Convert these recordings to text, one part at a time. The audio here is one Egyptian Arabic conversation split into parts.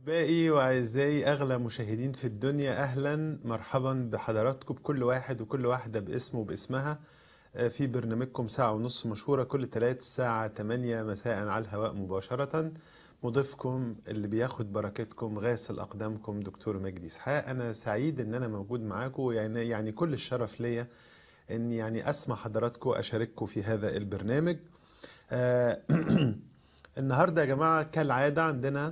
أحبائي وأعزائي أغلى مشاهدين في الدنيا أهلا مرحبا بحضراتكم بكل واحد وكل واحدة باسمه وباسمها آه، في برنامجكم ساعة ونص مشهورة كل تلات الساعة 8 مساء على الهواء مباشرة مضيفكم اللي بياخد بركتكم غاسل أقدامكم دكتور مجدي إسحاق أنا سعيد إن أنا موجود معاكم يعني يعني كل الشرف ليا إن يعني أسمع حضراتكم أشارككم في هذا البرنامج آه، النهارده يا جماعة كالعادة عندنا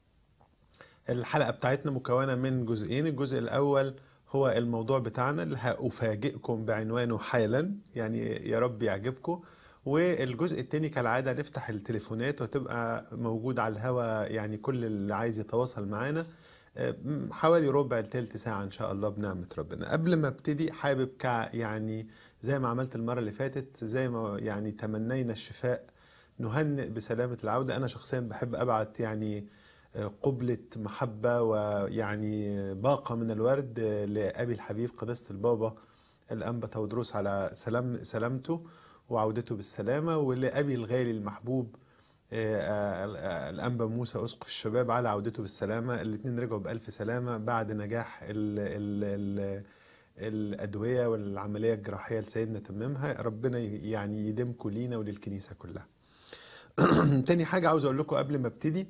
الحلقة بتاعتنا مكونة من جزئين الجزء الأول هو الموضوع بتاعنا اللي هأفاجئكم بعنوانه حالا يعني يا رب يعجبكم والجزء التاني كالعادة نفتح التليفونات وتبقى موجود على الهوا يعني كل اللي عايز يتواصل معانا آه، حوالي ربع لتلت ساعة إن شاء الله بنعمة ربنا قبل ما ابتدي حابب كع يعني زي ما عملت المرة اللي فاتت زي ما يعني تمنينا الشفاء نهنئ بسلامة العودة أنا شخصيا بحب أبعت يعني قبلة محبة ويعني باقة من الورد لأبي الحبيب قداسة البابا الأنبا تودروس على سلام سلامته وعودته بالسلامة ولأبي الغالي المحبوب آه، آه، الأنبا موسى أسقف الشباب على عودته بالسلامة الاتنين رجعوا بألف سلامة بعد نجاح ال ال ال الأدوية والعملية الجراحية لسيدنا تممها ربنا يعني يديمكم لينا وللكنيسة كلها تاني حاجة عاوز أقول لكم قبل ما ابتدي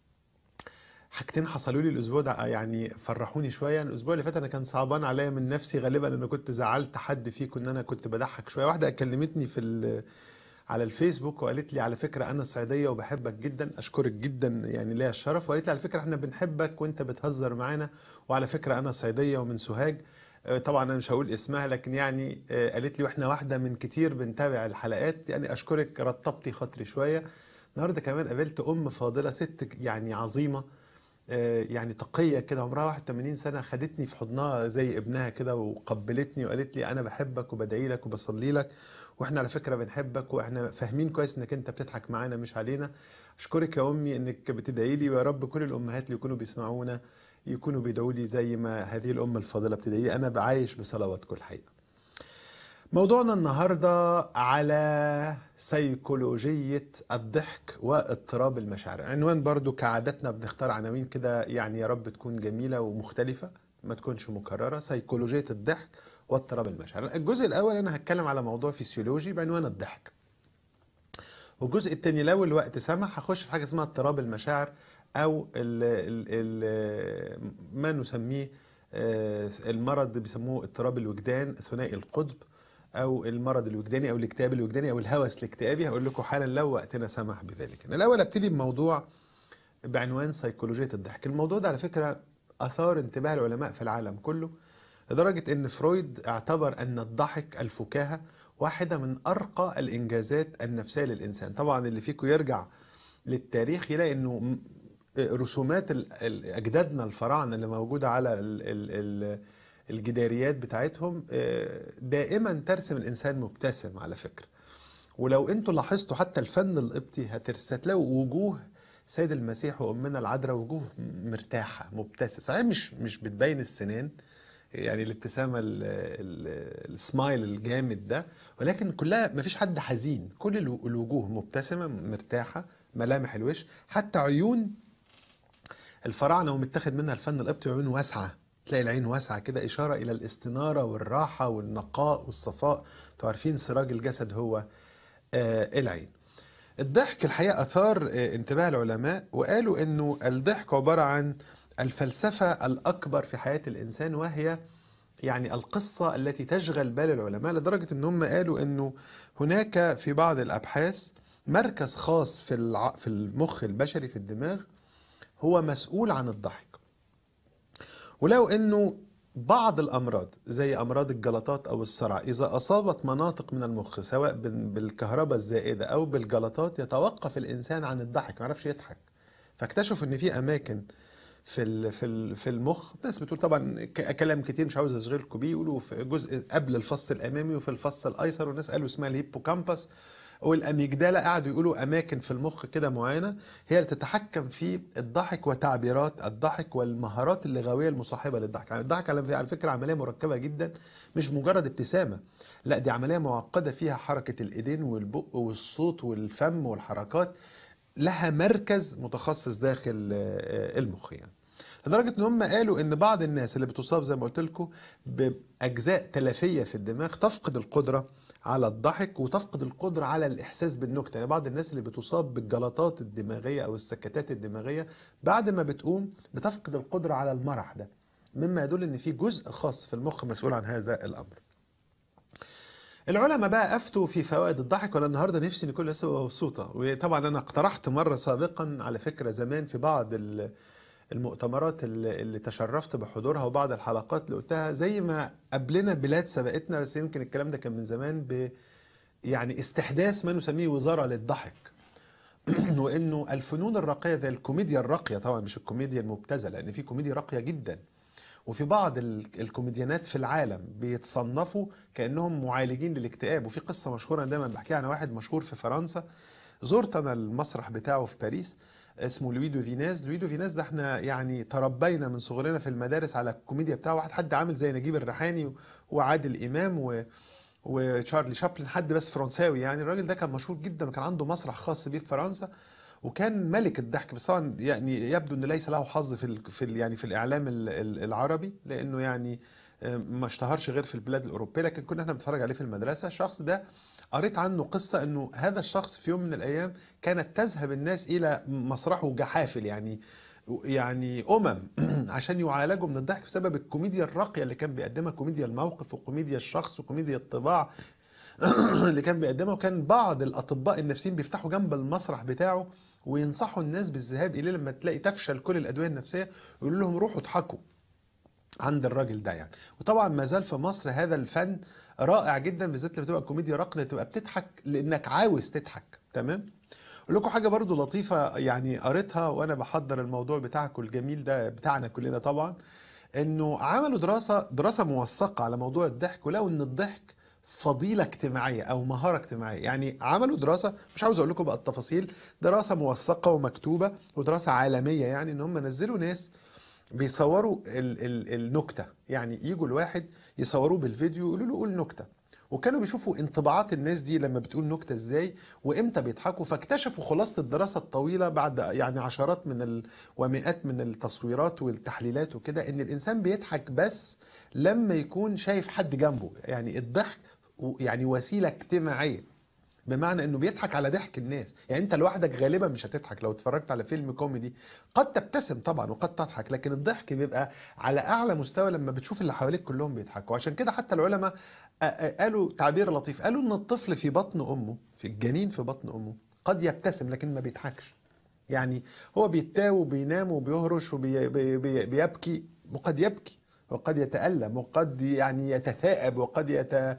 حاجتين حصلوا لي الاسبوع ده يعني فرحوني شويه الاسبوع اللي فات انا كان صعبان عليا من نفسي غالبا انا كنت زعلت حد فيكم ان انا كنت بضحك شويه واحده كلمتني في ال- على الفيسبوك وقالت لي على فكره انا صعيديه وبحبك جدا اشكرك جدا يعني ليا الشرف وقالت لي على فكره احنا بنحبك وانت بتهزر معانا وعلى فكره انا صعيديه ومن سوهاج آه، طبعا انا مش هقول اسمها لكن يعني آه، قالت لي واحنا واحده من كتير بنتابع الحلقات يعني اشكرك رطبتي خاطري شويه النهارده كمان قابلت ام فاضله ست يعني عظيمه آه، يعني تقية كده عمرها 81 سنة خدتني في حضنها زي ابنها كده وقبلتني وقالت لي أنا بحبك وبدعي لك وبصلي لك وإحنا على فكرة بنحبك وإحنا فاهمين كويس إنك أنت بتضحك معانا مش علينا أشكرك يا أمي إنك بتدعي لي ويا رب كل الأمهات اللي يكونوا بيسمعونا يكونوا بيدعوا لي زي ما هذه الأم الفاضلة بتدعي لي أنا بعايش بصلواتكم الحقيقة موضوعنا النهارده على سيكولوجية الضحك واضطراب المشاعر عنوان برضو كعادتنا بنختار عناوين كده يعني يا رب تكون جميلة ومختلفة ما تكونش مكررة سيكولوجية الضحك واضطراب المشاعر الجزء الأول أنا هتكلم على موضوع فسيولوجي بعنوان الضحك والجزء التاني لو الوقت سمح هخش في حاجة اسمها اضطراب المشاعر أو ال ال ال ما نسميه آه، المرض اللي بيسموه اضطراب الوجدان ثنائي القطب او المرض الوجداني او الاكتئاب الوجداني او الهوس الاكتئابي هقول لكم حالا لو وقتنا سمح بذلك انا الاول ابتدي بموضوع بعنوان سيكولوجيه الضحك الموضوع ده على فكره اثار انتباه العلماء في العالم كله لدرجه ان فرويد اعتبر ان الضحك الفكاهه واحده من ارقى الانجازات النفسيه للانسان طبعا اللي فيكم يرجع للتاريخ يلاقي انه م- رسومات ال- ال- اجدادنا الفراعنه اللي موجوده على ال ال ال الجداريات بتاعتهم آه، دائما ترسم الانسان مبتسم على فكره ولو انتوا لاحظتوا حتى الفن القبطي هترس هتلاقوا وجوه سيد المسيح وامنا العذراء وجوه مرتاحه مبتسم صحيح مش مش بتبين السنان يعني الابتسامه ال- ال- السمايل الجامد ده ولكن كلها ما فيش حد حزين كل الو- الوجوه مبتسمه مرتاحه ملامح الوش حتى عيون الفراعنه ومتاخد منها الفن القبطي عيون واسعه تلاقي العين واسعه كده اشاره الى الاستناره والراحه والنقاء والصفاء انتوا عارفين سراج الجسد هو آه العين الضحك الحقيقه اثار آه انتباه العلماء وقالوا انه الضحك عباره عن الفلسفه الاكبر في حياه الانسان وهي يعني القصه التي تشغل بال العلماء لدرجه ان هم قالوا انه هناك في بعض الابحاث مركز خاص في الع... في المخ البشري في الدماغ هو مسؤول عن الضحك ولو انه بعض الامراض زي امراض الجلطات او الصرع اذا اصابت مناطق من المخ سواء بال- بالكهرباء الزائده او بالجلطات يتوقف الانسان عن الضحك ما يعرفش يضحك فاكتشفوا ان في اماكن في ال- في ال- في المخ ناس بتقول طبعا ك- كلام كتير مش عاوز اشغلكم بيه يقولوا في جزء قبل الفص الامامي وفي الفص الايسر والناس قالوا اسمها الهيبوكامبس والاميجدالا قعدوا يقولوا اماكن في المخ كده معينه هي اللي تتحكم في الضحك وتعبيرات الضحك والمهارات اللغويه المصاحبه للضحك يعني الضحك على على فكره عمليه مركبه جدا مش مجرد ابتسامه لا دي عمليه معقده فيها حركه الايدين والبق والصوت والفم والحركات لها مركز متخصص داخل آه، المخ يعني لدرجه ان هم قالوا ان بعض الناس اللي بتصاب زي ما قلت لكم باجزاء تلفيه في الدماغ تفقد القدره على الضحك وتفقد القدره على الاحساس بالنكته يعني بعض الناس اللي بتصاب بالجلطات الدماغيه او السكتات الدماغيه بعد ما بتقوم بتفقد القدره على المرح ده مما يدل ان في جزء خاص في المخ مسؤول عن هذا الامر العلماء بقى افتوا في فوائد الضحك وانا النهارده نفسي ان كل الناس تبقى مبسوطه وطبعا انا اقترحت مره سابقا على فكره زمان في بعض ال- المؤتمرات اللي اللي تشرفت بحضورها وبعض الحلقات اللي قلتها زي ما قبلنا بلاد سبقتنا بس يمكن الكلام ده كان من زمان ب يعني استحداث ما نسميه وزاره للضحك وانه الفنون الراقيه زي الكوميديا الراقيه طبعا مش الكوميديا المبتذله لان في كوميديا راقيه جدا وفي بعض ال- الكوميديانات في العالم بيتصنفوا كانهم معالجين للاكتئاب وفي قصه مشهوره أنا دايما بحكيها عن واحد مشهور في فرنسا زرت انا المسرح بتاعه في باريس اسمه لوي دو فيناز لوي دو فيناز ده احنا يعني تربينا من صغرنا في المدارس على الكوميديا بتاعه واحد حد عامل زي نجيب الريحاني وعادل امام و وتشارلي شابلن حد بس فرنساوي يعني الراجل ده كان مشهور جدا وكان عنده مسرح خاص بيه في فرنسا وكان ملك الضحك بس طبعا يعني يبدو انه ليس له حظ في ال في ال يعني في الاعلام ال- ال- العربي لانه يعني آه، ما اشتهرش غير في البلاد الاوروبيه لكن كنا احنا بنتفرج عليه في المدرسه الشخص ده قريت عنه قصه انه هذا الشخص في يوم من الايام كانت تذهب الناس الى مسرحه جحافل يعني يعني امم عشان يعالجوا من الضحك بسبب الكوميديا الراقيه اللي كان بيقدمها كوميديا الموقف وكوميديا الشخص وكوميديا الطباع اللي كان بيقدمها وكان بعض الاطباء النفسيين بيفتحوا جنب المسرح بتاعه وينصحوا الناس بالذهاب اليه لما تلاقي تفشل كل الادويه النفسيه يقولوا لهم روحوا اضحكوا عند الراجل ده يعني وطبعا ما زال في مصر هذا الفن رائع جدا بالذات لما تبقى كوميديا راقيه تبقى بتضحك لانك عاوز تضحك تمام اقول لكم حاجه برضو لطيفه يعني قريتها وانا بحضر الموضوع بتاعكم الجميل ده بتاعنا كلنا طبعا انه عملوا دراسه دراسه موثقه على موضوع الضحك ولقوا ان الضحك فضيله اجتماعيه او مهاره اجتماعيه يعني عملوا دراسه مش عاوز اقول لكم بقى التفاصيل دراسه موثقه ومكتوبه ودراسه عالميه يعني ان هم نزلوا ناس بيصوروا ال ال النكته يعني يجوا الواحد يصوروه بالفيديو يقولوا له قول نكته وكانوا بيشوفوا انطباعات الناس دي لما بتقول نكته ازاي وامتى بيضحكوا فاكتشفوا خلاصه الدراسه الطويله بعد يعني عشرات من ال... ومئات من التصويرات والتحليلات وكده ان الانسان بيضحك بس لما يكون شايف حد جنبه يعني الضحك و- يعني وسيله اجتماعيه بمعنى انه بيضحك على ضحك الناس يعني انت لوحدك غالبا مش هتضحك لو اتفرجت على فيلم كوميدي قد تبتسم طبعا وقد تضحك لكن الضحك بيبقى على اعلى مستوى لما بتشوف اللي حواليك كلهم بيضحكوا عشان كده حتى العلماء آ- آ- قالوا تعبير لطيف قالوا ان الطفل في بطن امه في الجنين في بطن امه قد يبتسم لكن ما بيضحكش يعني هو بيتاوي وبينام وبيهرش وبيبكي وقد يبكي وقد يتألم وقد يعني يتثاءب وقد يت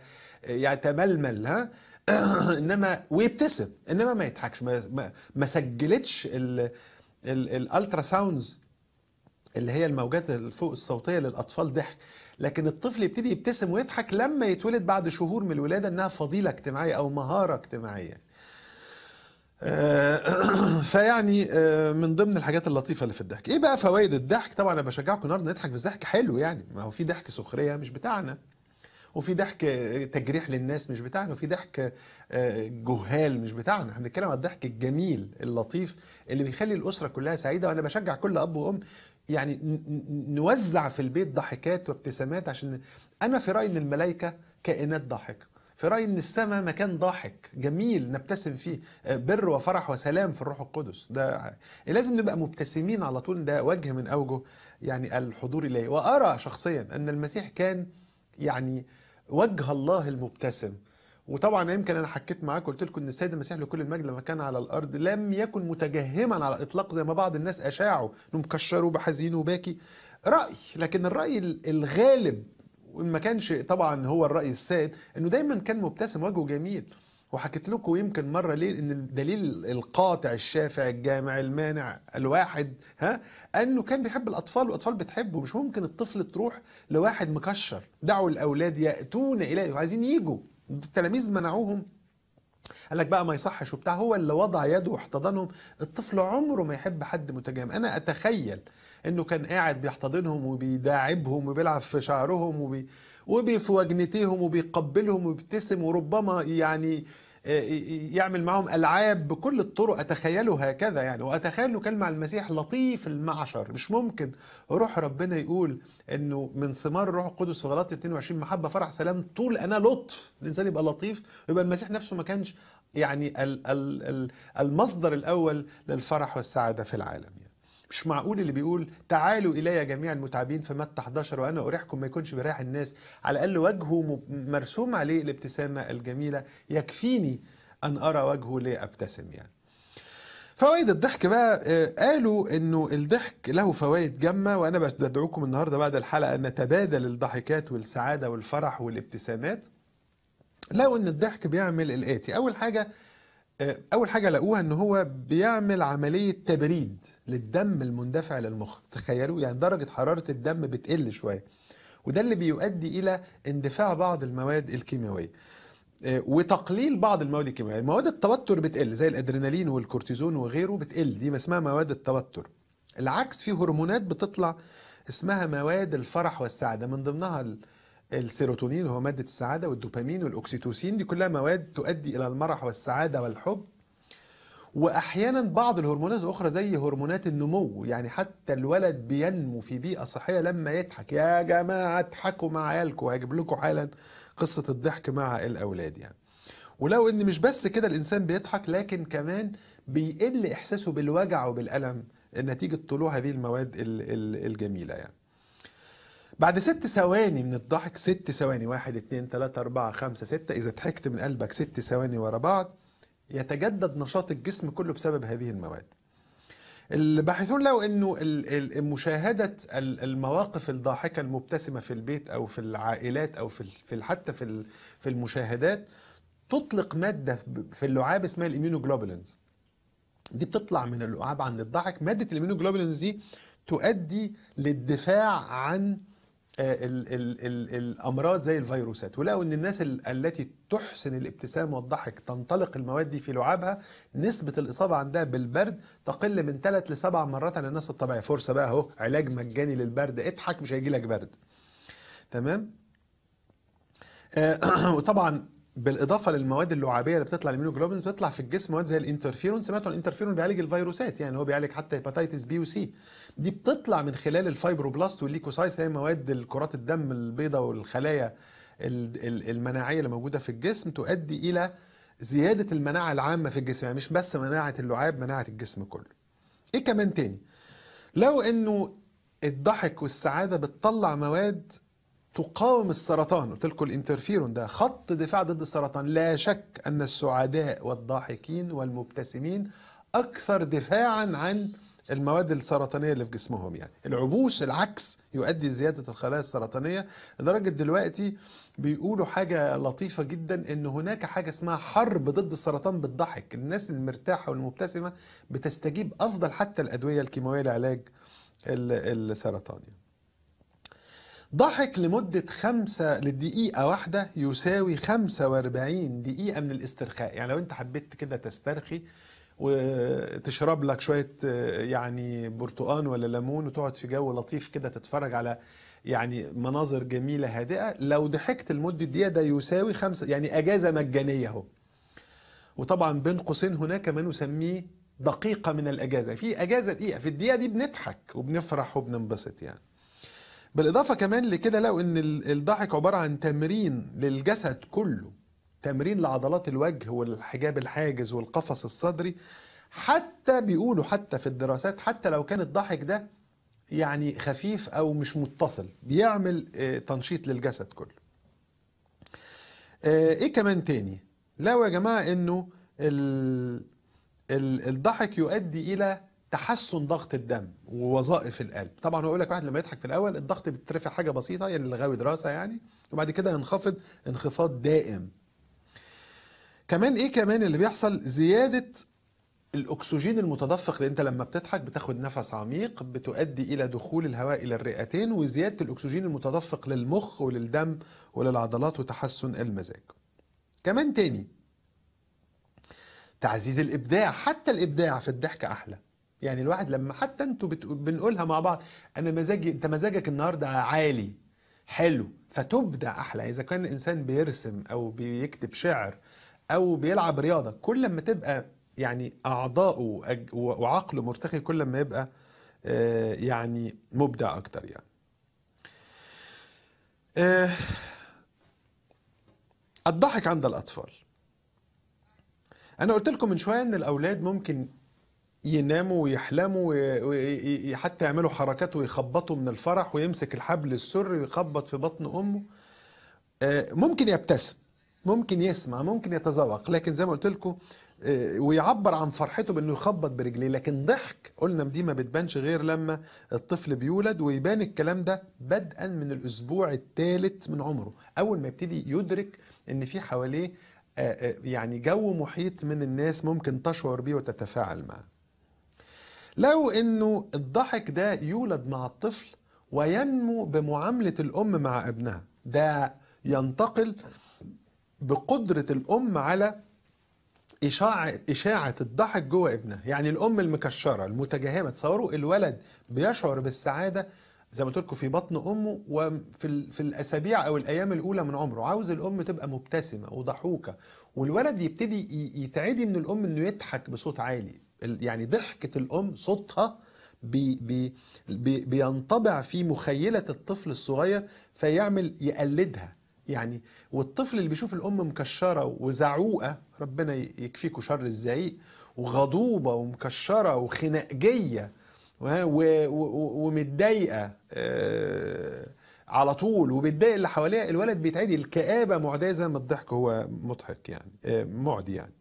يتململ ها انما ويبتسم انما ما يضحكش ما ما, ما سجلتش ال ال الالترا ساوندز اللي هي الموجات الفوق الصوتيه للاطفال ضحك لكن الطفل يبتدي يبتسم ويضحك لما يتولد بعد شهور من الولاده انها فضيله اجتماعيه او مهاره اجتماعيه آه، فيعني آه، من ضمن الحاجات اللطيفه اللي في الضحك ايه بقى فوائد الضحك طبعا انا بشجعكم النهارده نضحك بس ضحك حلو يعني ما هو في ضحك سخريه مش بتاعنا وفي ضحك تجريح للناس مش بتاعنا وفي ضحك آه، جهال مش بتاعنا احنا بنتكلم عن الضحك الجميل اللطيف اللي بيخلي الاسره كلها سعيده وانا بشجع كل اب وام يعني ن- ن- نوزع في البيت ضحكات وابتسامات عشان انا في رايي ان الملائكه كائنات ضاحكه في رايي ان السماء مكان ضاحك جميل نبتسم فيه آه، بر وفرح وسلام في الروح القدس ده لازم نبقى مبتسمين على طول ده وجه من اوجه يعني الحضور اليه وارى شخصيا ان المسيح كان يعني وجه الله المبتسم وطبعا يمكن انا حكيت معاكم قلت لكم ان السيد المسيح لكل المجد لما كان على الارض لم يكن متجهما على الاطلاق زي ما بعض الناس اشاعوا انه مكشر وبحزين وباكي راي لكن الراي ال- الغالب وإن ما كانش طبعا هو الراي السائد انه دايما كان مبتسم وجهه جميل وحكيت لكم يمكن مره ليه ان الدليل القاطع الشافع الجامع المانع الواحد ها انه كان بيحب الاطفال والاطفال بتحبه مش ممكن الطفل تروح لواحد مكشر دعوا الاولاد ياتون اليه عايزين يجوا التلاميذ منعوهم قال لك بقى ما يصحش وبتاع هو اللي وضع يده واحتضنهم الطفل عمره ما يحب حد متجهم انا اتخيل انه كان قاعد بيحتضنهم وبيداعبهم وبيلعب في شعرهم وبي وبي في وجنتيهم وبيقبلهم وبيبتسم وربما يعني آه، يعمل معهم العاب بكل الطرق اتخيله هكذا يعني واتخيل انه كان مع المسيح لطيف المعشر مش ممكن روح ربنا يقول انه من ثمار الروح القدس في غلاطي 22 محبه فرح سلام طول انا لطف الانسان يبقى لطيف ويبقى المسيح نفسه ما كانش يعني ال- ال- ال- المصدر الاول للفرح والسعاده في العالم يعني. مش معقول اللي بيقول تعالوا الي جميع المتعبين في متى 11 وانا اريحكم ما يكونش بيريح الناس على الاقل وجهه م- مرسوم عليه الابتسامه الجميله يكفيني ان ارى وجهه لابتسم يعني فوائد الضحك بقى آه، قالوا انه الضحك له فوائد جمة وانا بدعوكم النهارده بعد الحلقه ان نتبادل الضحكات والسعاده والفرح والابتسامات لقوا ان الضحك بيعمل الاتي اول حاجه آه، اول حاجه لقوها ان هو بيعمل عمليه تبريد للدم المندفع للمخ تخيلوا يعني درجه حراره الدم بتقل شويه وده اللي بيؤدي الى اندفاع بعض المواد الكيميائيه آه، وتقليل بعض المواد الكيميائيه مواد التوتر بتقل زي الادرينالين والكورتيزون وغيره بتقل دي اسمها مواد التوتر العكس في هرمونات بتطلع اسمها مواد الفرح والسعاده من ضمنها ال- السيروتونين هو ماده السعاده والدوبامين والاكسيتوسين دي كلها مواد تؤدي الى المرح والسعاده والحب واحيانا بعض الهرمونات الاخرى زي هرمونات النمو يعني حتى الولد بينمو في بيئه صحيه لما يضحك يا جماعه اضحكوا مع عيالكم هجيب لكم حالا قصه الضحك مع الاولاد يعني ولو ان مش بس كده الانسان بيضحك لكن كمان بيقل احساسه بالوجع وبالالم نتيجه طلوع هذه المواد ال- ال- الجميله يعني بعد ست ثواني من الضحك ست ثواني واحد اتنين تلاتة أربعة خمسة ستة إذا ضحكت من قلبك ست ثواني ورا بعض يتجدد نشاط الجسم كله بسبب هذه المواد الباحثون لقوا انه ال- ال- مشاهده ال- المواقف الضاحكه المبتسمه في البيت او في العائلات او في ال- في ال- حتى في ال- في المشاهدات تطلق ماده في اللعاب اسمها الاميونوجلوبولينز دي بتطلع من اللعاب عند الضحك ماده الاميونوجلوبولينز دي تؤدي للدفاع عن آه، ال ال ال الامراض زي الفيروسات ولقوا ان الناس ال- التي تحسن الابتسام والضحك تنطلق المواد دي في لعابها نسبه الاصابه عندها بالبرد تقل من 3 ل 7 مرات عن الناس الطبيعيه فرصه بقى اهو علاج مجاني للبرد اضحك مش هيجي لك برد تمام آه، وطبعا بالاضافه للمواد اللعابيه اللي بتطلع الاميونوجلوبولين بتطلع في الجسم مواد زي الانترفيرون سمعتوا الانترفيرون بيعالج الفيروسات يعني هو بيعالج حتى هيباتيتس بي وسي دي بتطلع من خلال الفايبروبلاست والليكوسايتس اللي هي مواد الكرات الدم البيضاء والخلايا ال- ال- المناعيه اللي موجوده في الجسم تؤدي الى زياده المناعه العامه في الجسم يعني مش بس مناعه اللعاب مناعه الجسم كله ايه كمان تاني لو انه الضحك والسعاده بتطلع مواد تقاوم السرطان قلت لكم الانترفيرون ده خط دفاع ضد السرطان لا شك ان السعداء والضاحكين والمبتسمين اكثر دفاعا عن المواد السرطانيه اللي في جسمهم يعني العبوس العكس يؤدي لزياده الخلايا السرطانيه لدرجه دلوقتي بيقولوا حاجه لطيفه جدا ان هناك حاجه اسمها حرب ضد السرطان بالضحك الناس المرتاحه والمبتسمه بتستجيب افضل حتى الادويه الكيماويه لعلاج ال- السرطان يعني. ضحك لمدة خمسة لدقيقة واحدة يساوي 45 دقيقة من الاسترخاء يعني لو انت حبيت كده تسترخي وتشرب لك شوية آه، يعني برتقان ولا ليمون وتقعد في جو لطيف كده تتفرج على يعني مناظر جميلة هادئة لو ضحكت لمدة دقيقة ده يساوي خمسة يعني أجازة مجانية اهو وطبعا بين قوسين هناك ما نسميه دقيقة من الأجازة في أجازة دقيقة في الدقيقة دي بنضحك وبنفرح وبننبسط يعني بالإضافة كمان لكده لقوا إن ال- الضحك عبارة عن تمرين للجسد كله تمرين لعضلات الوجه والحجاب الحاجز والقفص الصدري حتى بيقولوا حتى في الدراسات حتى لو كان الضحك ده يعني خفيف أو مش متصل بيعمل آه، تنشيط للجسد كله آه، ايه كمان تاني لو يا جماعه انه ال... ال... الضحك يؤدي الى تحسن ضغط الدم ووظائف القلب طبعا هو يقول لك واحد لما يضحك في الاول الضغط بيترفع حاجه بسيطه يعني اللي غاوي دراسه يعني وبعد كده ينخفض انخفاض دائم كمان ايه كمان اللي بيحصل زياده الاكسجين المتدفق لان انت لما بتضحك بتاخد نفس عميق بتؤدي الى دخول الهواء الى الرئتين وزياده الاكسجين المتدفق للمخ وللدم وللعضلات وتحسن المزاج كمان تاني تعزيز الابداع حتى الابداع في الضحك احلى يعني الواحد لما حتى انتوا بت... بنقولها مع بعض انا مزاجي انت مزاجك النهارده عالي حلو فتبدع احلى اذا كان الانسان بيرسم او بيكتب شعر او بيلعب رياضه كل ما تبقى يعني اعضائه وأج- وعقله مرتخي كل ما يبقى آه، يعني مبدع اكتر يعني آه، الضحك عند الاطفال انا قلت لكم من شويه ان الاولاد ممكن يناموا ويحلموا وحتى يعملوا حركات ويخبطوا من الفرح ويمسك الحبل السري ويخبط في بطن امه آه، ممكن يبتسم ممكن يسمع ممكن يتذوق لكن زي ما قلت لكم آه، ويعبر عن فرحته بانه يخبط برجليه لكن ضحك قلنا دي ما بتبانش غير لما الطفل بيولد ويبان الكلام ده بدءا من الاسبوع الثالث من عمره اول ما يبتدي يدرك ان في حواليه آه، آه، يعني جو محيط من الناس ممكن تشعر بيه وتتفاعل معه لو انه الضحك ده يولد مع الطفل وينمو بمعاملة الأم مع ابنها ده ينتقل بقدرة الأم على إشاعة إشاعة الضحك جوه ابنها يعني الأم المكشرة المتجهمة تصوروا الولد بيشعر بالسعادة زي ما قلت لكم في بطن أمه وفي ال- في الأسابيع أو الأيام الأولى من عمره عاوز الأم تبقى مبتسمة وضحوكة والولد يبتدي ي- يتعدي من الأم إنه يضحك بصوت عالي ال- يعني ضحكة الأم صوتها بي بي بي بينطبع في مخيلة الطفل الصغير فيعمل يقلدها يعني والطفل اللي بيشوف الأم مكشرة وزعوقة ربنا يكفيكوا شر الزعيق وغضوبة ومكشرة وخناقجية وها- و- و- ومتضايقة آه، على طول وبتضايق اللي حواليها الولد بيتعدي الكآبة معدية زي ما الضحك هو مضحك يعني آه، معدي يعني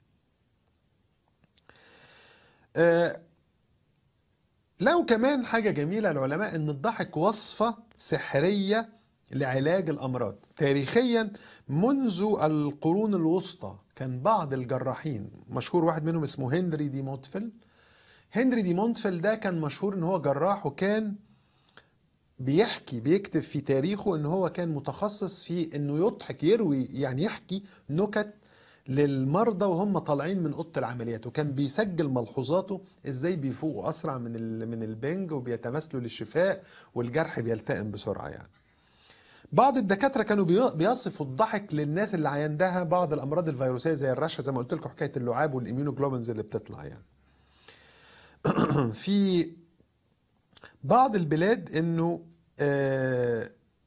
آه، لو كمان حاجة جميلة العلماء ان الضحك وصفة سحرية لعلاج الامراض تاريخيا منذ القرون الوسطى كان بعض الجراحين مشهور واحد منهم اسمه هنري دي مونتفيل هنري دي مونتفيل ده كان مشهور ان هو جراح وكان بيحكي بيكتب في تاريخه ان هو كان متخصص في انه يضحك يروي يعني يحكي نكت للمرضى وهم طالعين من اوضه العمليات وكان بيسجل ملحوظاته ازاي بيفوقوا اسرع من ال- من البنج وبيتماثلوا للشفاء والجرح بيلتئم بسرعه يعني بعض الدكاتره كانوا بي- بيصفوا الضحك للناس اللي عندها بعض الامراض الفيروسيه زي الرشا زي ما قلت لكم حكايه اللعاب والاميونوجلوبينز اللي بتطلع يعني في بعض البلاد انه آه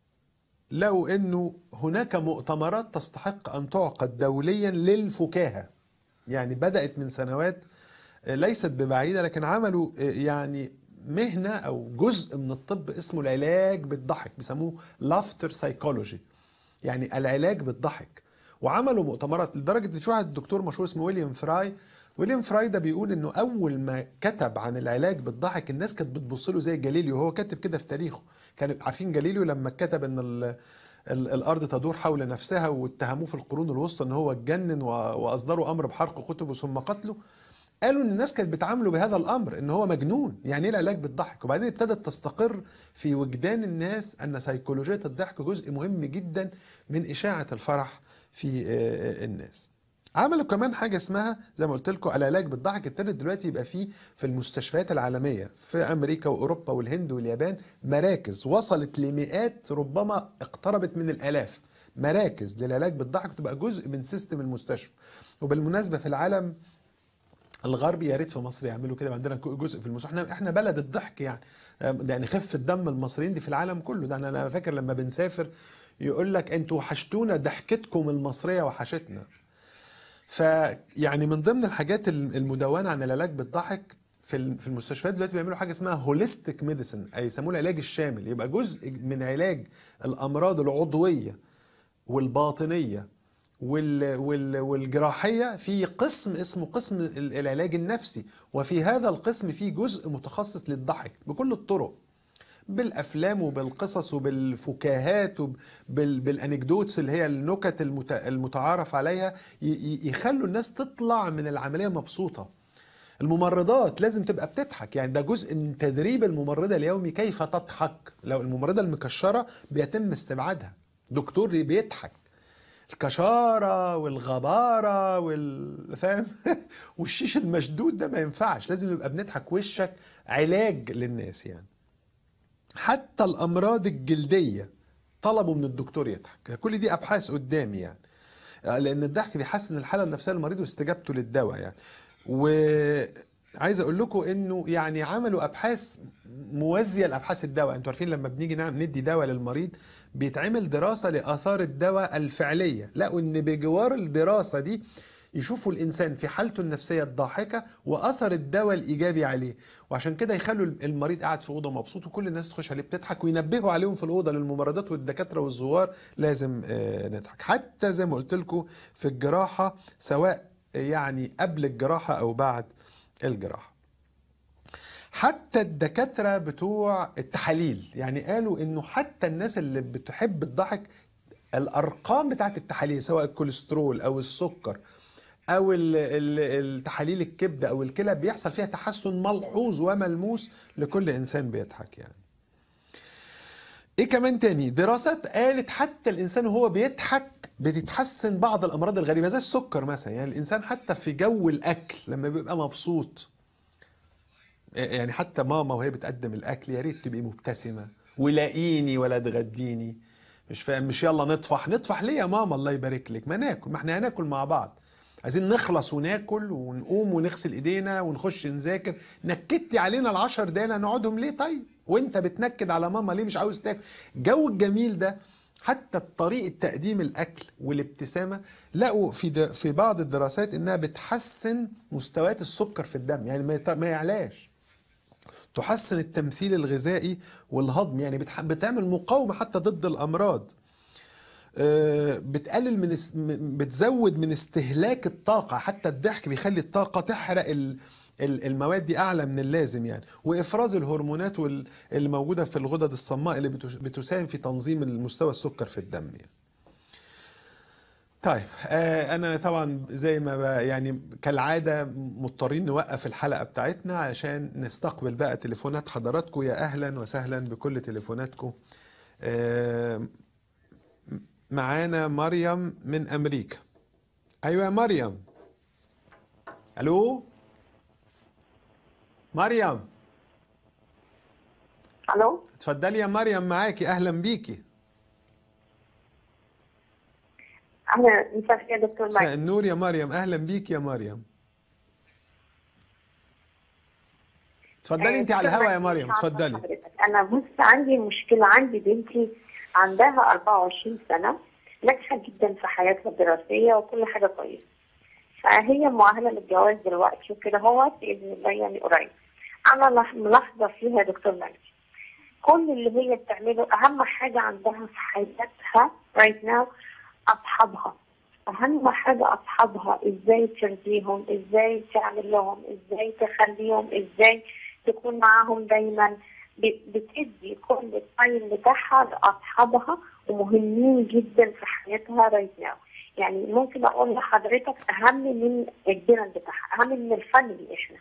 لو انه هناك مؤتمرات تستحق ان تعقد دوليا للفكاهه يعني بدات من سنوات آه، ليست ببعيده لكن عملوا آه، يعني مهنه او جزء من الطب اسمه العلاج بالضحك بيسموه لافتر سايكولوجي يعني العلاج بالضحك وعملوا مؤتمرات لدرجه ان في واحد دكتور مشهور اسمه ويليام فراي ويليام فراي ده بيقول انه اول ما كتب عن العلاج بالضحك الناس كانت بتبص له زي جاليليو هو كاتب كده في تاريخه كانوا عارفين جاليليو لما كتب ان ال ال الارض تدور حول نفسها واتهموه في القرون الوسطى ان هو اتجنن و- واصدروا امر بحرق كتبه ثم قتله قالوا ان الناس كانت بتعامله بهذا الامر ان هو مجنون يعني ايه العلاج بالضحك وبعدين ابتدت تستقر في وجدان الناس ان سيكولوجيه الضحك جزء مهم جدا من اشاعه الفرح في آه، آه، الناس عملوا كمان حاجه اسمها زي ما قلت لكم العلاج بالضحك ابتدت دلوقتي يبقى فيه في المستشفيات العالميه في امريكا واوروبا والهند واليابان مراكز وصلت لمئات ربما اقتربت من الالاف مراكز للعلاج بالضحك تبقى جزء من سيستم المستشفى وبالمناسبه في العالم الغربي يا ريت في مصر يعملوا كده عندنا جزء في المستشفى احنا احنا بلد الضحك يعني يعني خفه دم المصريين دي في العالم كله ده انا انا فاكر لما بنسافر يقول لك انتوا وحشتونا ضحكتكم المصريه وحشتنا فيعني من ضمن الحاجات المدونه عن العلاج بالضحك في ال- في المستشفيات دلوقتي بيعملوا حاجه اسمها هوليستيك ميديسن اي يسموه العلاج الشامل يبقى جزء من علاج الامراض العضويه والباطنيه وال وال والجراحيه في قسم اسمه قسم ال- العلاج النفسي وفي هذا القسم في جزء متخصص للضحك بكل الطرق بالافلام وبالقصص وبالفكاهات وبالانكدوتس اللي هي النكت المت- المتعارف عليها ي- ي- يخلوا الناس تطلع من العمليه مبسوطه الممرضات لازم تبقى بتضحك يعني ده جزء من تدريب الممرضة اليومي كيف تضحك لو الممرضة المكشرة بيتم استبعادها دكتور بيضحك الكشارة والغبارة وال فاهم والشيش المشدود ده ما ينفعش لازم يبقى بنضحك وشك علاج للناس يعني حتى الأمراض الجلدية طلبوا من الدكتور يضحك كل دي أبحاث قدامي يعني آه، لان الضحك بيحسن الحاله النفسيه للمريض واستجابته للدواء يعني وعايز اقول لكم انه يعني عملوا ابحاث موازيه لابحاث الدواء انتوا عارفين لما بنيجي نعمل ندي دواء للمريض بيتعمل دراسه لاثار الدواء الفعليه لقوا ان بجوار الدراسه دي يشوفوا الانسان في حالته النفسيه الضاحكه واثر الدواء الايجابي عليه وعشان كده يخلوا المريض قاعد في اوضه مبسوط وكل الناس تخش عليه بتضحك وينبهوا عليهم في الاوضه للممرضات والدكاتره والزوار لازم آه، نضحك حتى زي ما قلت لكم في الجراحه سواء يعني قبل الجراحه او بعد الجراحه حتى الدكاتره بتوع التحاليل يعني قالوا انه حتى الناس اللي بتحب الضحك الارقام بتاعت التحاليل سواء الكوليسترول او السكر او ال- ال- التحاليل الكبد او الكلى بيحصل فيها تحسن ملحوظ وملموس لكل انسان بيضحك يعني ايه كمان تاني دراسات قالت حتى الانسان وهو بيضحك بتتحسن بعض الامراض الغريبه زي السكر مثلا يعني الانسان حتى في جو الاكل لما بيبقى مبسوط يعني حتى ماما وهي بتقدم الاكل يا ريت تبقي مبتسمه ولاقيني ولا تغديني مش فاهم مش يلا نطفح نطفح ليه يا ماما الله يبارك لك ما ناكل ما احنا هناكل مع بعض عايزين نخلص وناكل ونقوم ونغسل ايدينا ونخش نذاكر نكدتي علينا العشر دقايق نقعدهم ليه طيب وانت بتنكد على ماما ليه مش عاوز تاكل الجو الجميل ده حتى طريقة تقديم الأكل والابتسامة لقوا في د- في بعض الدراسات إنها بتحسن مستويات السكر في الدم يعني ما يط- ما يعلاش تحسن التمثيل الغذائي والهضم يعني بتح- بتعمل مقاومة حتى ضد الأمراض آه، بتقلل من اس- م- بتزود من استهلاك الطاقة حتى الضحك بيخلي الطاقة تحرق ال- ال- المواد دي أعلى من اللازم يعني وإفراز الهرمونات وال- اللي موجودة في الغدد الصماء اللي بتش- بتساهم في تنظيم المستوى السكر في الدم يعني. طيب آه انا طبعا زي ما ب- يعني كالعاده مضطرين نوقف الحلقه بتاعتنا عشان نستقبل بقى تليفونات حضراتكم يا اهلا وسهلا بكل تليفوناتكم آه معانا مريم من امريكا ايوه يا مريم الو مريم الو اتفضلي يا مريم معاكي اهلا بيكي اهلا مساء الخير دكتور مساء مايك النور يا مريم اهلا بيكي يا مريم اتفضلي انت على الهوا يا مريم اتفضلي حضرتك. انا بص عندي مشكله عندي بنتي عندها 24 سنه ناجحه جدا في حياتها الدراسيه وكل حاجه كويسه فهي مؤهله للجواز دلوقتي وكده هو باذن الله يعني قريب انا لح- ملاحظه فيها يا دكتور مجدي كل اللي هي بتعمله اهم حاجه عندها في حياتها رايت ناو اصحابها اهم حاجه اصحابها ازاي ترضيهم ازاي تعمل لهم ازاي تخليهم ازاي تكون معاهم دايما ب- بتدي كل التايم بتاعها لاصحابها ومهمين جدا في حياتها رايت ناو يعني ممكن اقول لحضرتك اهم من الجيران بتاعها اهم من الفاميلي احنا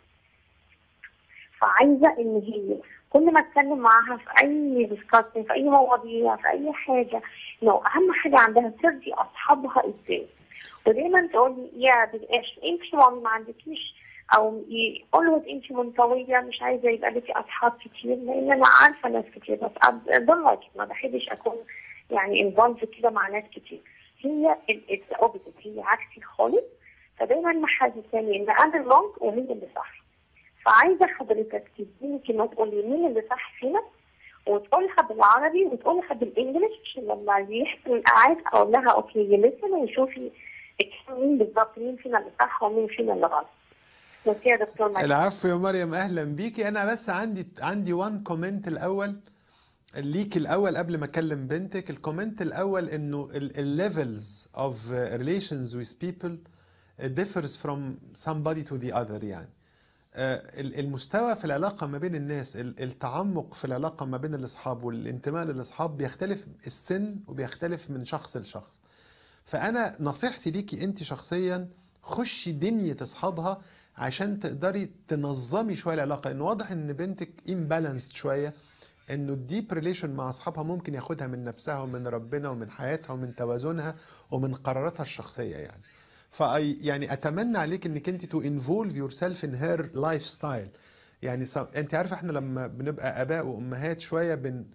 فعايزه ان هي كل ما اتكلم معاها في اي ديسكشن في اي مواضيع في اي حاجه لو اهم حاجه عندها ترضي اصحابها ازاي ودايما تقول لي يا بلاش انت مامي ما عندكيش او اولويز انت منطويه مش عايزه يبقى لك اصحاب كتير لان انا عارفه ناس كتير بس ضلك ما بحبش اكون يعني انفولف كده مع ناس كتير هي الاوبوزيت هي عكسي خالص فدايما محسساني ان انا الرونج وهي اللي صح فعايزه حضرتك تديني كلمه تقولي مين اللي صح فينا وتقولها بالعربي وتقولها بالانجلش عشان لما يحصل قاعد اقول لها اوكي لسن وشوفي مين بالظبط مين فينا اللي صح ومين فينا اللي غلط. بس يا دكتور مجدي. العفو يا مريم اهلا بيكي انا بس عندي عندي وان كومنت الاول ليك الاول قبل ما اكلم بنتك الكومنت الاول انه الليفلز اوف relations with people differs from somebody to the other يعني آه، المستوى في العلاقة ما بين الناس ال- التعمق في العلاقة ما بين الأصحاب والانتماء للأصحاب بيختلف السن وبيختلف من شخص لشخص فأنا نصيحتي ليكي أنت شخصيا خشي دنيا أصحابها عشان تقدري تنظمي شوية العلاقة لأن واضح إن بنتك imbalanced شوية انه الديب ريليشن مع اصحابها ممكن ياخدها من نفسها ومن ربنا ومن حياتها ومن توازنها ومن قراراتها الشخصيه يعني ف يعني اتمنى عليك انك انت تو انفولف يور سيلف ان هير لايف ستايل يعني س- انت عارفه احنا لما بنبقى اباء وامهات شويه بن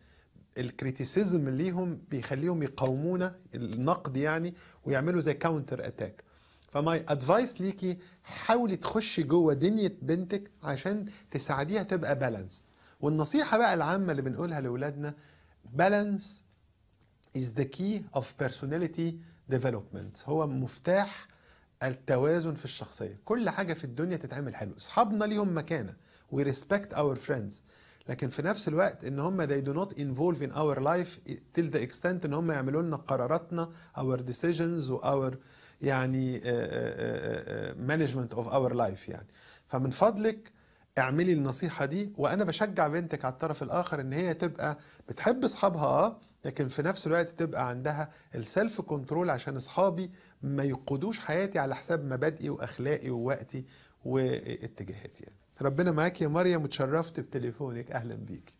الكريتيسيزم ليهم بيخليهم يقاومونا النقد يعني ويعملوا زي كاونتر اتاك فماي ادفايس ليكي حاولي تخشي جوه دنيا بنتك عشان تساعديها تبقى بالانس والنصيحه بقى العامه اللي بنقولها لاولادنا بالانس is the key of personality development هو مفتاح التوازن في الشخصيه كل حاجه في الدنيا تتعمل حلو اصحابنا ليهم مكانه we respect our friends لكن في نفس الوقت ان هم they do not involve in our life till the extent ان هم يعملوا لنا قراراتنا our decisions و our يعني uh, uh, uh, management of our life يعني فمن فضلك اعملي النصيحة دي وانا بشجع بنتك على الطرف الاخر ان هي تبقى بتحب اصحابها اه لكن في نفس الوقت تبقى عندها السيلف كنترول عشان اصحابي ما يقودوش حياتي على حساب مبادئي واخلاقي ووقتي واتجاهاتي يعني. ربنا معاك يا مريم وتشرفت بتليفونك اهلا بيك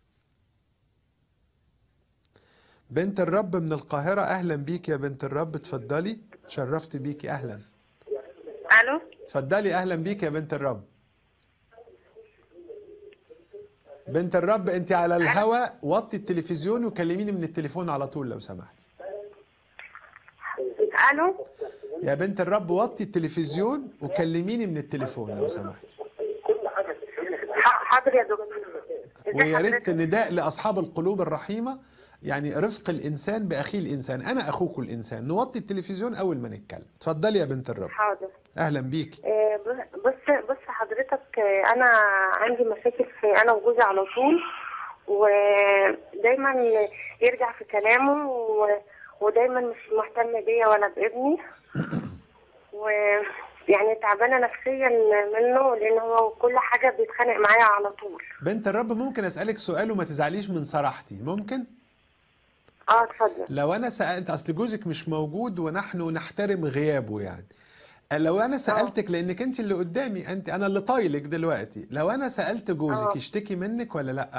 بنت الرب من القاهرة اهلا بيك يا بنت الرب اتفضلي تشرفت بيكي اهلا الو اتفضلي اهلا بيك يا بنت الرب بنت الرب انت على الهوا وطي التلفزيون وكلميني من التليفون على طول لو سمحتي الو يا بنت الرب وطي التلفزيون وكلميني من التليفون لو سمحتي ح- حاضر يا دكتور ازي ويا ريت حضرتك؟ نداء لاصحاب القلوب الرحيمه يعني رفق الانسان باخيه الانسان انا اخوك الانسان نوطي التلفزيون اول ما نتكلم اتفضلي يا بنت الرب حاضر اهلا بيك آه، بص بص حضرتك آه، انا عندي مشاكل في انا وجوزي على طول ودايما يرجع في كلامه و- ودايما مش مهتم بيا ولا بابني ويعني تعبانه نفسيا منه لان هو كل حاجه بيتخانق معايا على طول بنت الرب ممكن اسالك سؤال وما تزعليش من صراحتي ممكن اه اتفضل لو انا سالت اصل جوزك مش موجود ونحن نحترم غيابه يعني لو انا سالتك لانك انت اللي قدامي انت انا اللي طايلك دلوقتي لو انا سالت جوزك آه. يشتكي منك ولا لا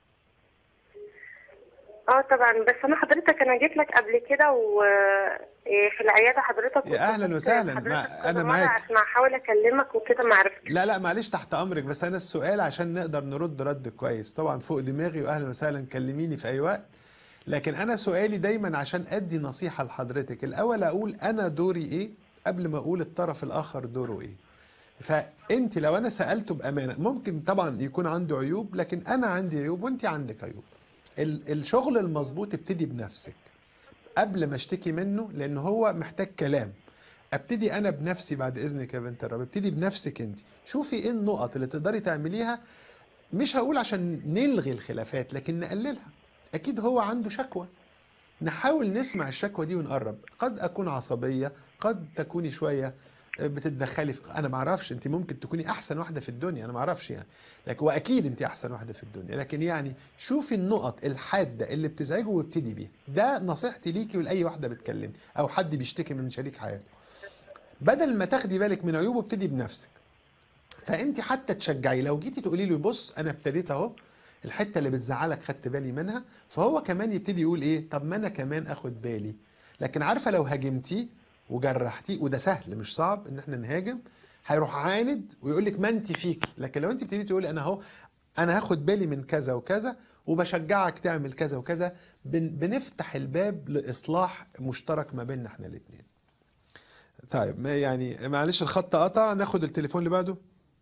اه طبعا بس انا حضرتك انا جيت لك قبل كده وفي العياده حضرتك يا أهلاً وكنت وسهلاً. حضرتك ما- كذا أنا مرة معاك. عشان احاول اكلمك وكده ما عرفتش لا لا معلش تحت امرك بس انا السؤال عشان نقدر نرد رد كويس طبعا فوق دماغي واهلا وسهلا كلميني في اي وقت لكن انا سؤالي دايما عشان ادي نصيحه لحضرتك الاول اقول انا دوري ايه قبل ما اقول الطرف الاخر دوره ايه فانت لو انا سالته بامانه ممكن طبعا يكون عنده عيوب لكن انا عندي عيوب وانت عندك عيوب ال- الشغل المظبوط ابتدي بنفسك قبل ما اشتكي منه لان هو محتاج كلام ابتدي انا بنفسي بعد اذنك يا بنت الرب ابتدي بنفسك انت شوفي ايه النقط اللي تقدري تعمليها مش هقول عشان نلغي الخلافات لكن نقللها اكيد هو عنده شكوى نحاول نسمع الشكوى دي ونقرب قد اكون عصبيه قد تكوني شويه بتتدخلي في انا ما اعرفش انت ممكن تكوني احسن واحده في الدنيا انا ما اعرفش يعني لكن واكيد انت احسن واحده في الدنيا لكن يعني شوفي النقط الحاده اللي بتزعجه وابتدي بيها ده نصيحتي ليكي ولاي واحده بتكلمني او حد بيشتكي من شريك حياته بدل ما تاخدي بالك من عيوبه ابتدي بنفسك فانت حتى تشجعي لو جيتي تقولي له بص انا ابتديت اهو الحته اللي بتزعلك خدت بالي منها فهو كمان يبتدي يقول ايه طب ما انا كمان اخد بالي لكن عارفه لو هاجمتيه وجرحتيه وده سهل مش صعب ان احنا نهاجم هيروح عاند ويقول لك ما انت فيكي لكن لو انت ابتديتي تقولي انا اهو انا هاخد بالي من كذا وكذا وبشجعك تعمل كذا وكذا بن بنفتح الباب لاصلاح مشترك ما بيننا احنا الاثنين طيب ما يعني معلش الخط قطع ناخد التليفون اللي بعده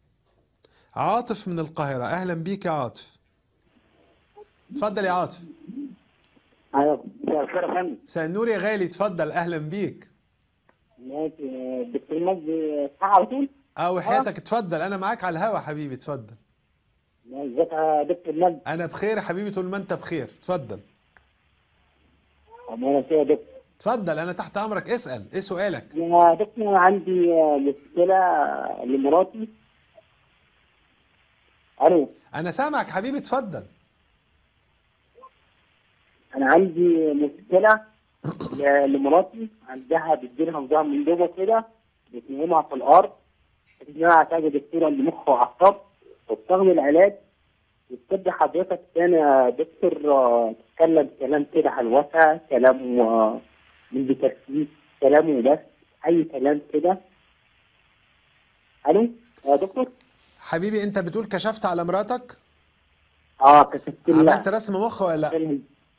عاطف من القاهرة أهلا بيك يا عاطف اتفضل يا عاطف ايوه مساء الخير يا فندم مساء النور يا غالي اتفضل أهلا بيك ماشي دكتور مجدي صح على طول أو حياتك اتفضل أنا معاك على الهوا حبيبي اتفضل ازيك يا دكتور مجدي أنا بخير يا حبيبي طول ما أنت بخير اتفضل انا يا دكتور اتفضل أنا تحت أمرك اسأل إيه سؤالك يا دكتور انا عندي مشكله لمراتي الو أنا سامعك حبيبي اتفضل انا عندي مشكله ل- لمراتي عندها بتجيلها صداع من جوه كده بتنيمها في الارض بتنيمها على حاجه دكتوره لمخ واعصاب وبتاخد العلاج وبتبدا حضرتك تاني يا دكتور آه، تتكلم كلام كده هلوسه كلام آه، من بتركيز كلام وبس اي كلام كده الو يا دكتور حبيبي أنت بتقول كشفت على مراتك اه كشفت لها عملت رسم مخ ولا لا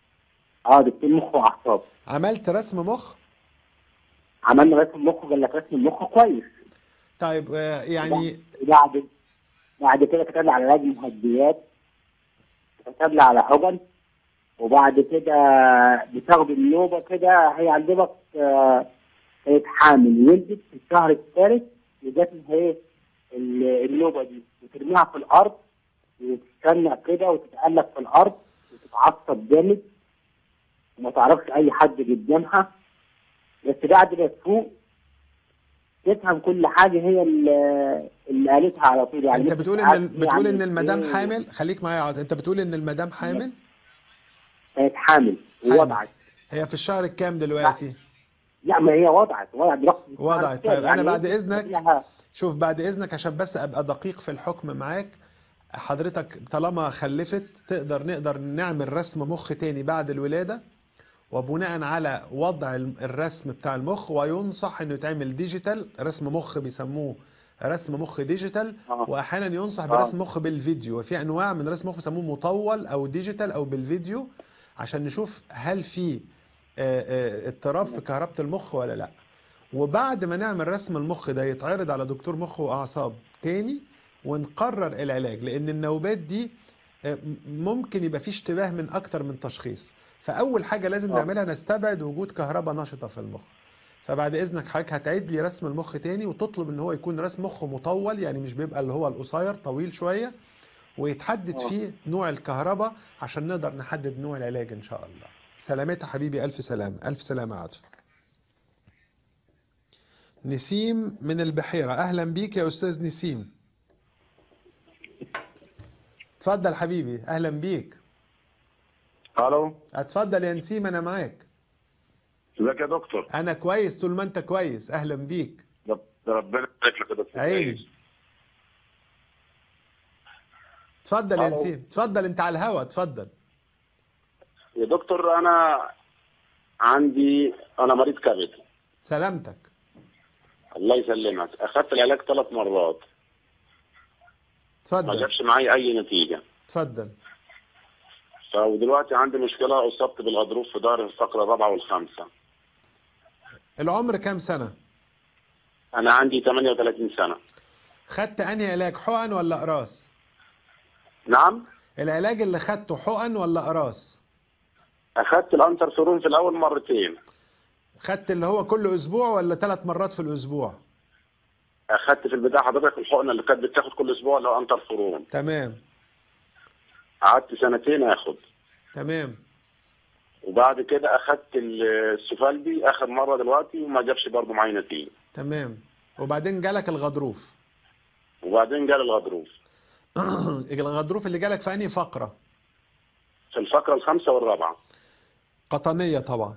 اه دكتور مخ واعصاب عملت رسم مخ عملنا رسم مخ قال لك رسم المخ كويس طيب آه، يعني بعد بعد كده كتب لي على علاج مهدئات كتب لي على حقن وبعد كده بتاخد النوبه كده هي عندك آه، كانت حامل ولدت في الشهر الثالث وجات لها ايه ال- النوبه دي وترميها في الارض وتستنى كده وتتقلب في الارض وتتعصب جامد وما تعرفش اي حد قدامها بس بعد ما تفوق تفهم كل حاجه هي اللي, اللي قالتها على طول يعني انت مش بتقول عارف ان هي بتقول ان عملت المدام إيه. حامل خليك معايا يا عاطف انت بتقول ان المدام حامل كانت حامل حامل. ووضعت هي في الشهر الكام دلوقتي لا ما هي وضعت وضعت دلوقتي وضعت. طيب، أنا بعد إذنك- لها شوف بعد اذنك عشان بس ابقى دقيق في الحكم معاك حضرتك طالما خلفت تقدر نقدر نعمل رسم مخ تاني بعد الولاده وبناء على وضع الم- الرسم بتاع المخ وينصح انه يتعمل ديجيتال رسم مخ بيسموه رسم مخ ديجيتال آه. واحيانا ينصح آه. برسم مخ بالفيديو وفي انواع من رسم مخ بيسموه مطول او ديجيتال او بالفيديو عشان نشوف هل في آه، آه، اضطراب في كهربة المخ ولا لا وبعد ما نعمل رسم المخ ده يتعرض على دكتور مخ واعصاب تاني ونقرر العلاج لان النوبات دي آه، م- ممكن يبقى في اشتباه من اكتر من تشخيص فاول حاجه لازم آه. نعملها نستبعد وجود كهرباء نشطه في المخ فبعد اذنك حضرتك هتعيد لي رسم المخ تاني وتطلب ان هو يكون رسم مخ مطول يعني مش بيبقى اللي هو القصير طويل شويه ويتحدد آه. فيه نوع الكهرباء عشان نقدر نحدد نوع العلاج ان شاء الله سلامتها حبيبي الف سلامه الف سلامه يا عاطف نسيم من البحيره اهلا بيك يا استاذ نسيم اتفضل حبيبي اهلا بيك الو اتفضل يا نسيم انا معاك ازيك يا دكتور انا كويس طول ما انت كويس اهلا بيك رب- ربنا يبارك لك يا دكتور عيني اتفضل يا ألو. نسيم اتفضل انت على الهوا اتفضل يا دكتور انا عندي انا مريض كبد سلامتك الله يسلمك اخذت العلاج ثلاث مرات ما اتفضل جابش معايا اي نتيجه اتفضل فدلوقتي عندي مشكله اصبت بالغضروف في ظهر الفقره الرابعه والخامسه العمر كام سنه انا عندي 38 سنه خدت انهي علاج حقن ولا اقراص نعم العلاج اللي خدته حقن ولا اقراص اخذت الانترفيرون في الاول مرتين خدت اللي هو كل اسبوع ولا ثلاث مرات في الاسبوع اخذت في البدايه حضرتك الحقنه اللي كانت بتاخد كل اسبوع اللي هو انترفيرون تمام قعدت سنتين اخد تمام وبعد كده اخذت السوفالدي اخر مره دلوقتي وما جابش برضه معايا نتيجه تمام وبعدين جالك الغضروف وبعدين جال الغضروف الغضروف اللي جالك في انهي فقره في الفقره الخامسه والرابعه قطنيه طبعا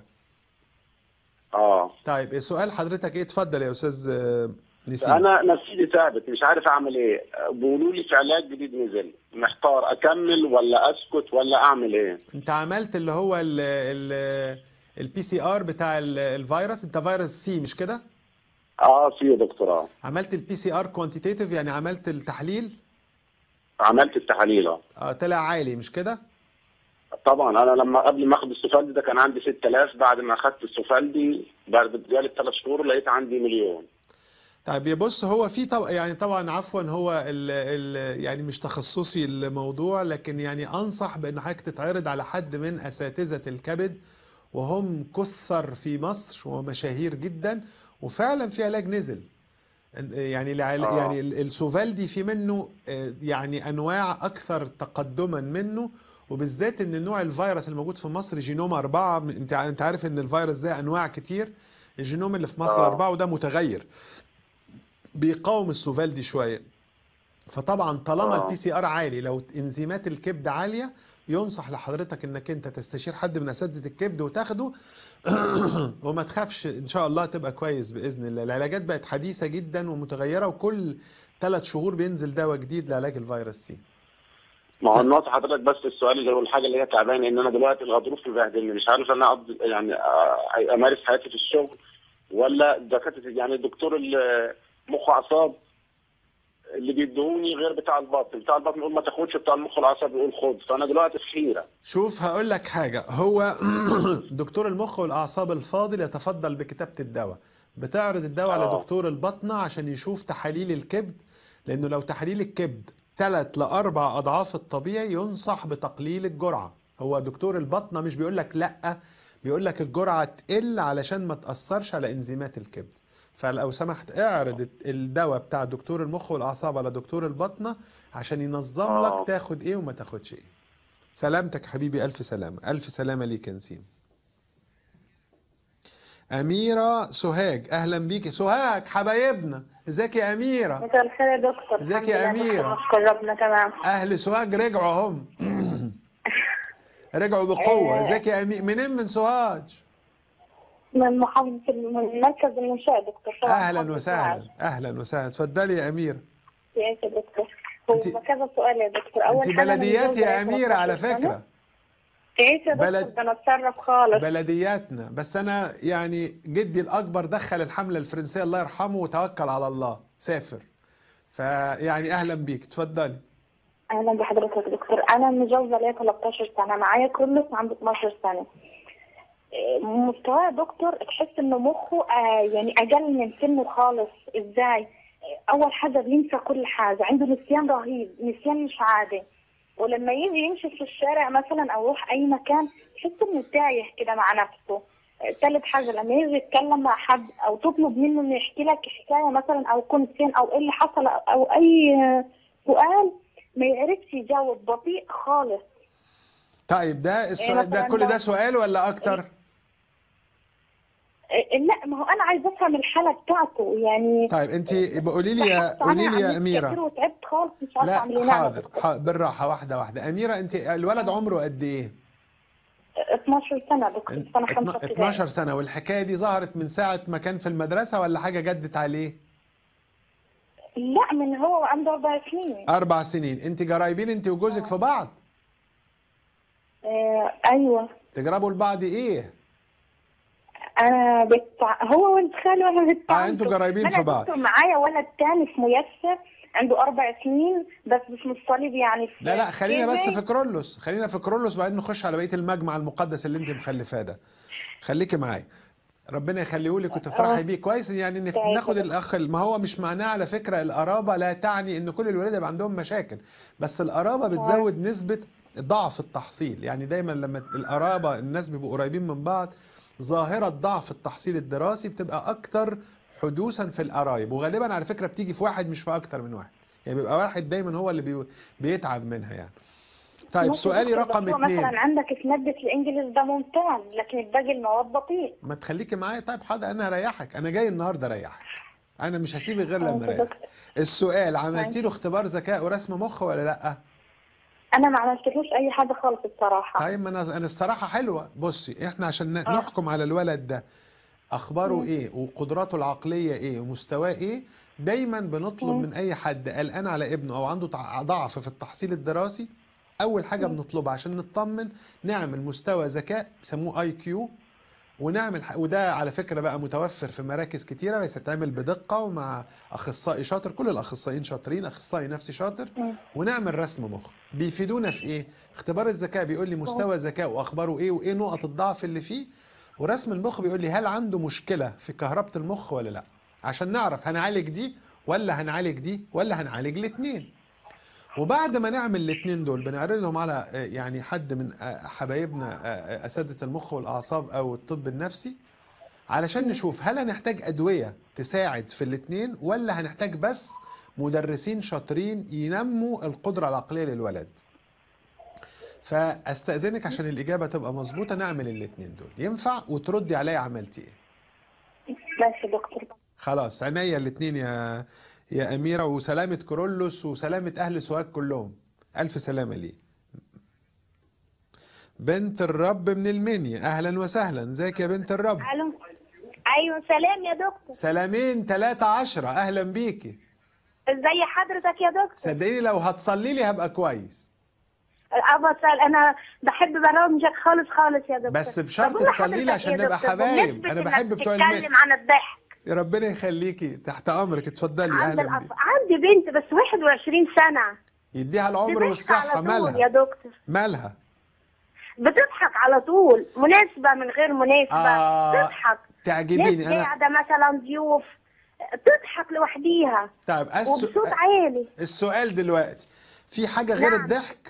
اه طيب سؤال حضرتك ايه اتفضل يا استاذ آه، نسيم انا نفسيتي ثابت مش عارف اعمل ايه بيقولوا لي في علاج جديد نزل محتار اكمل ولا اسكت ولا اعمل ايه انت عملت اللي هو ال ال البي سي ار بتاع ال- الفيروس انت فيروس سي مش كده اه في يا دكتور اه عملت البي سي ار كوانتيتيف يعني عملت التحليل عملت التحاليل اه اه طلع عالي مش كده طبعا انا لما قبل ما اخد السوفالدي ده كان عندي 6000 بعد ما اخدت السوفالدي بعد جالي ثلاث شهور لقيت عندي مليون طيب بص هو في طب يعني طبعا عفوا هو ال ال يعني مش تخصصي الموضوع لكن يعني انصح بان حضرتك تتعرض على حد من اساتذه الكبد وهم كثر في مصر ومشاهير جدا وفعلا في علاج نزل يعني العل... آه. يعني ال- السوفالدي في منه آه، يعني انواع اكثر تقدما منه وبالذات ان نوع الفيروس الموجود في مصر جينوم أربعة انت ع- انت عارف ان الفيروس ده انواع كتير الجينوم اللي في مصر آه. أربعة وده متغير بيقاوم السوفالدي شويه فطبعا طالما آه. البي سي ار عالي لو انزيمات الكبد عاليه ينصح لحضرتك انك انت تستشير حد من اساتذه الكبد وتاخده وما تخافش ان شاء الله تبقى كويس باذن الله العلاجات بقت حديثه جدا ومتغيره وكل ثلاث شهور بينزل دواء جديد لعلاج الفيروس سي ما صح. هو النقطة حضرتك بس السؤال اللي هو الحاجة اللي هي تعبانة ان انا دلوقتي الغضروف مبهدلني مش عارف انا أقضي يعني آه، امارس حياتي في الشغل ولا دكاترة يعني دكتور المخ اعصاب اللي بيدوني غير بتاع البطن بتاع البطن يقول ما تاخدش بتاع المخ والعصب يقول خد فانا دلوقتي في حيره شوف هقول لك حاجة هو دكتور المخ والأعصاب الفاضل يتفضل بكتابة الدواء بتعرض الدواء على آه. دكتور البطنة عشان يشوف تحاليل الكبد لأنه لو تحاليل الكبد ثلاث لأربع أضعاف الطبيعي ينصح بتقليل الجرعة هو دكتور البطنة مش بيقول لك لأ بيقول لك الجرعة تقل علشان ما تأثرش على إنزيمات الكبد فلو سمحت اعرض الدواء بتاع دكتور المخ والأعصاب على دكتور البطنة عشان ينظم آه. لك تاخد إيه وما تاخدش إيه سلامتك حبيبي ألف سلامة ألف سلامة ليك يا نسيم أميرة سوهاج أهلا بيكي سوهاج حبايبنا ازيك يا أميرة مساء الخير يا دكتور ازيك يا الحمد لله أميرة؟ نشكر ربنا تمام أهل سوهاج رجعوا هم رجعوا بقوة آه. ازيك يا أميرة منين من سوهاج من محافظة من مركز المنشاة دكتور طبعاً أهلا محافظة وسهلا سوهاج. أهلا وسهلا اتفضلي يا أميرة يا دكتور هو أنت- كذا سؤال يا دكتور أول أنت حاجة أنا بلديات متجوزة يا أميرة على 13 سنة. فكرة ايه يا دكتور بلد- ده أنا أتصرف خالص بلدياتنا بس أنا يعني جدي الأكبر دخل الحملة الفرنسية الله يرحمه وتوكل على الله سافر فيعني أهلا بيك اتفضلي اهلا بحضرتك يا دكتور انا متجوزه ليا 13 سنه معايا كله عنده 12 سنه إيه، مستواه يا دكتور تحس انه مخه آه يعني اقل من سنه خالص ازاي إيه، اول حاجه بينسى كل حاجه عنده نسيان رهيب نسيان مش عادي ولما يجي يمشي في الشارع مثلا او يروح اي مكان تحس انه تايه كده مع نفسه إيه، تالت حاجه لما يجي يتكلم مع حد او تطلب منه انه يحكي لك حكايه مثلا او كنت فين او ايه اللي حصل او اي آه، سؤال ما يعرفش يجاوب بطيء خالص طيب ده السؤال ده مثلاً كل ده لو- سؤال ولا أكتر؟ إيه، لا ما هو انا عايزه افهم الحاله بتاعته يعني طيب انت قولي لي يا بحثت قولي عنها لي يا على النت كتير اميره وتعبت خالص مش عارفه اعمل ايه لا نعم يا حاضر دكتور. حاضر بالراحه واحده واحده اميره انت الولد عمره قد ايه 12 سنه دكتور سنه 5 اتنا- 12 سنه والحكايه دي ظهرت من ساعه ما كان في المدرسه ولا حاجه جدت عليه لا من هو عنده اربع سنين اربع سنين انت جرايبين انت وجوزك في بعض آه ايوه تجربوا لبعض ايه انا بتع... هو ولد خالي وانا بنت آه، انتوا قرايبين في بعض. دكتور معايا ولد تاني اسمه ياسر عنده اربع سنين بس مش مصلي يعني في لا لا خلينا بس كيجي. في كرولوس خلينا في كرولوس بعدين نخش على بقيه المجمع المقدس اللي انت مخلفاه ده خليكي معايا ربنا يخليه لك وتفرحي آه. بيه كويس يعني نف- طيب. ناخد الاخ ما هو مش معناه على فكره القرابه لا تعني ان كل الولاد يبقى عندهم مشاكل بس القرابه بتزود نسبه ضعف التحصيل يعني دايما لما ت- القرابه الناس بيبقوا قريبين من بعض ظاهره ضعف التحصيل الدراسي بتبقى اكتر حدوثا في القرايب وغالبا على فكره بتيجي في واحد مش في اكتر من واحد يعني بيبقى واحد دايما هو اللي بي... بيتعب منها يعني طيب ماشي سؤالي دكتور، رقم بس هو اتنين مثلا عندك في ماده الانجليزي ده ممتاز لكن باقي المواد بطيء ما تخليكي معايا طيب حاضر انا هريحك انا جاي النهارده اريحك انا مش هسيبك غير لما ماشي اريحك دكتور. السؤال عملتي له اختبار ذكاء ورسم مخ ولا لا انا ما عملتلوش اي حاجه خالص الصراحه طيب ما انا انا الصراحه حلوه بصي احنا عشان ن- نحكم على الولد ده اخباره ايه وقدراته العقليه ايه ومستواه ايه دايما بنطلب من اي حد قلقان على ابنه او عنده تع- ضعف في التحصيل الدراسي اول حاجه بنطلبها عشان نطمن نعمل مستوى ذكاء بيسموه اي كيو ونعمل ح- وده على فكره بقى متوفر في مراكز كتيره بس يتعمل بدقه ومع اخصائي شاطر كل الاخصائيين شاطرين اخصائي نفسي شاطر ونعمل رسم مخ بيفيدونا في ايه اختبار الذكاء بيقول لي مستوى ذكاء واخباره ايه وايه نقط الضعف اللي فيه ورسم المخ بيقول لي هل عنده مشكله في كهربة المخ ولا لا عشان نعرف هنعالج دي ولا هنعالج دي ولا هنعالج الاثنين وبعد ما نعمل الاثنين دول بنعرضهم على آه، يعني حد من آه، حبايبنا آه، آه، اساتذه المخ والاعصاب او الطب النفسي علشان نشوف هل هنحتاج ادويه تساعد في الاثنين ولا هنحتاج بس مدرسين شاطرين ينموا القدره العقليه للولد فاستاذنك عشان الاجابه تبقى مظبوطه نعمل الاثنين دول ينفع وتردي عليا عملتي ايه ماشي دكتور خلاص عينيا الاثنين يا يا اميره وسلامه كورولوس وسلامه اهل سوهاج كلهم الف سلامه ليه بنت الرب من المنيا اهلا وسهلا ازيك يا بنت الرب الو ايوه سلام يا دكتور سلامين ثلاثة عشرة اهلا بيكي ازي حضرتك يا دكتور صدقيني لو هتصلي لي هبقى كويس ابا سال انا بحب برامجك خالص خالص يا دكتور بس بشرط طب قول تصلي لي لحضرتك عشان يا نبقى دكتور، حبايب. بمناسبة أنا إنك بحب بتوع الم- تتكلم عن الضحك يا ربنا يخليكي تحت امرك اتفضلي عند اهلا الأطف... بيك عند عندي بنت بس 21 سنه يديها العمر بتضحك والصحه على طول يا مالها دكتور مالها بتضحك على طول مناسبه من غير مناسبه آه، تضحك تعجبيني ناس انا قاعده مثلا ضيوف تضحك لوحديها طيب السو... وبصوت عالي السؤال دلوقتي في حاجه غير نعم. الضحك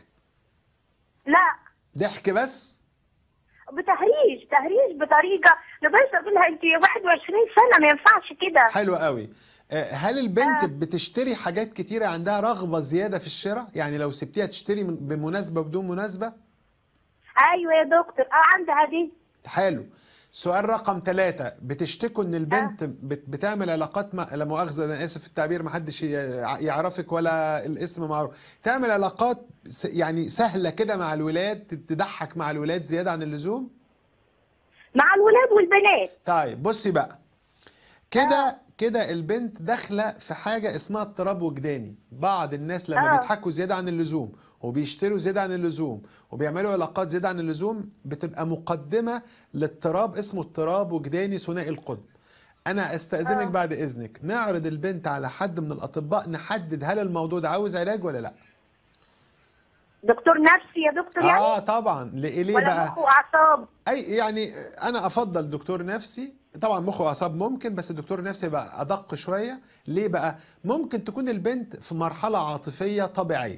لا ضحك بس بتهريج تهريج بطريقه لغايه اقول لها انت 21 سنه ما ينفعش كده حلو قوي آه، هل البنت بتشتري حاجات كتيرة عندها رغبة زيادة في الشراء؟ يعني لو سبتيها تشتري من- بمناسبة بدون مناسبة؟ ايوه يا دكتور اه عندها دي حلو سؤال رقم ثلاثة بتشتكوا ان البنت بت بتعمل علاقات مع لا مؤاخذة انا اسف في التعبير ما حدش ي- يعرفك ولا الاسم معروف تعمل علاقات س- يعني سهلة كده مع الولاد تضحك مع الولاد زيادة عن اللزوم مع الولاد والبنات طيب بصي بقى كده كده البنت داخله في حاجه اسمها اضطراب وجداني بعض الناس لما آه. بيضحكوا زياده عن اللزوم وبيشتروا زياده عن اللزوم وبيعملوا علاقات زياده عن اللزوم بتبقى مقدمه لاضطراب اسمه اضطراب وجداني ثنائي القطب انا استاذنك آه. بعد اذنك نعرض البنت على حد من الاطباء نحدد هل الموضوع ده عاوز علاج ولا لا دكتور نفسي يا دكتور يعني اه طبعا ليه ليه ولا بقى مخ واعصاب اي يعني انا افضل دكتور نفسي طبعا مخ واعصاب ممكن بس الدكتور النفسي بقى ادق شويه ليه بقى ممكن تكون البنت في مرحله عاطفيه طبيعيه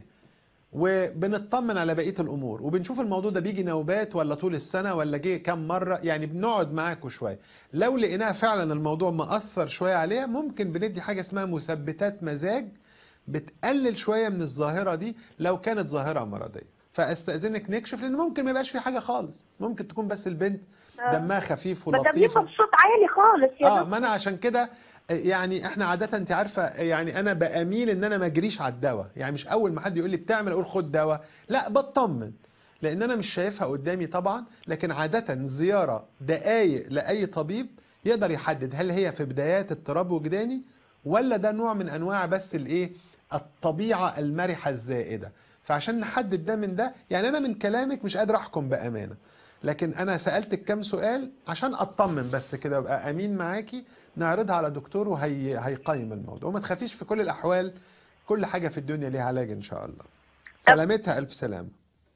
وبنطمن على بقيه الامور وبنشوف الموضوع ده بيجي نوبات ولا طول السنه ولا جه كام مره يعني بنقعد معاكوا شويه لو لقيناها فعلا الموضوع مأثر شويه عليها ممكن بندي حاجه اسمها مثبتات مزاج بتقلل شويه من الظاهره دي لو كانت ظاهره مرضيه فاستاذنك نكشف لان ممكن ما يبقاش في حاجه خالص ممكن تكون بس البنت دمها خفيف بس ده بيبقى ولطيفه بصوت عالي خالص يا اه دكتور ما انا عشان كده يعني احنا عاده انت عارفه يعني انا باميل ان انا ما اجريش على الدواء يعني مش اول ما حد يقول لي بتعمل اقول خد دواء لا بطمن لان انا مش شايفها قدامي طبعا لكن عاده زياره دقايق لاي طبيب يقدر يحدد هل هي في بدايات اضطراب وجداني ولا ده نوع من انواع بس الايه الطبيعه المرحه الزائده فعشان نحدد ده من ده يعني انا من كلامك مش قادر احكم بامانه لكن انا سالتك كام سؤال عشان اطمن بس كده ابقى امين معاكي نعرضها على دكتور وهي هيقيم الموضوع وما تخافيش في كل الاحوال كل حاجه في الدنيا ليها علاج ان شاء الله سلامتها الف سلامه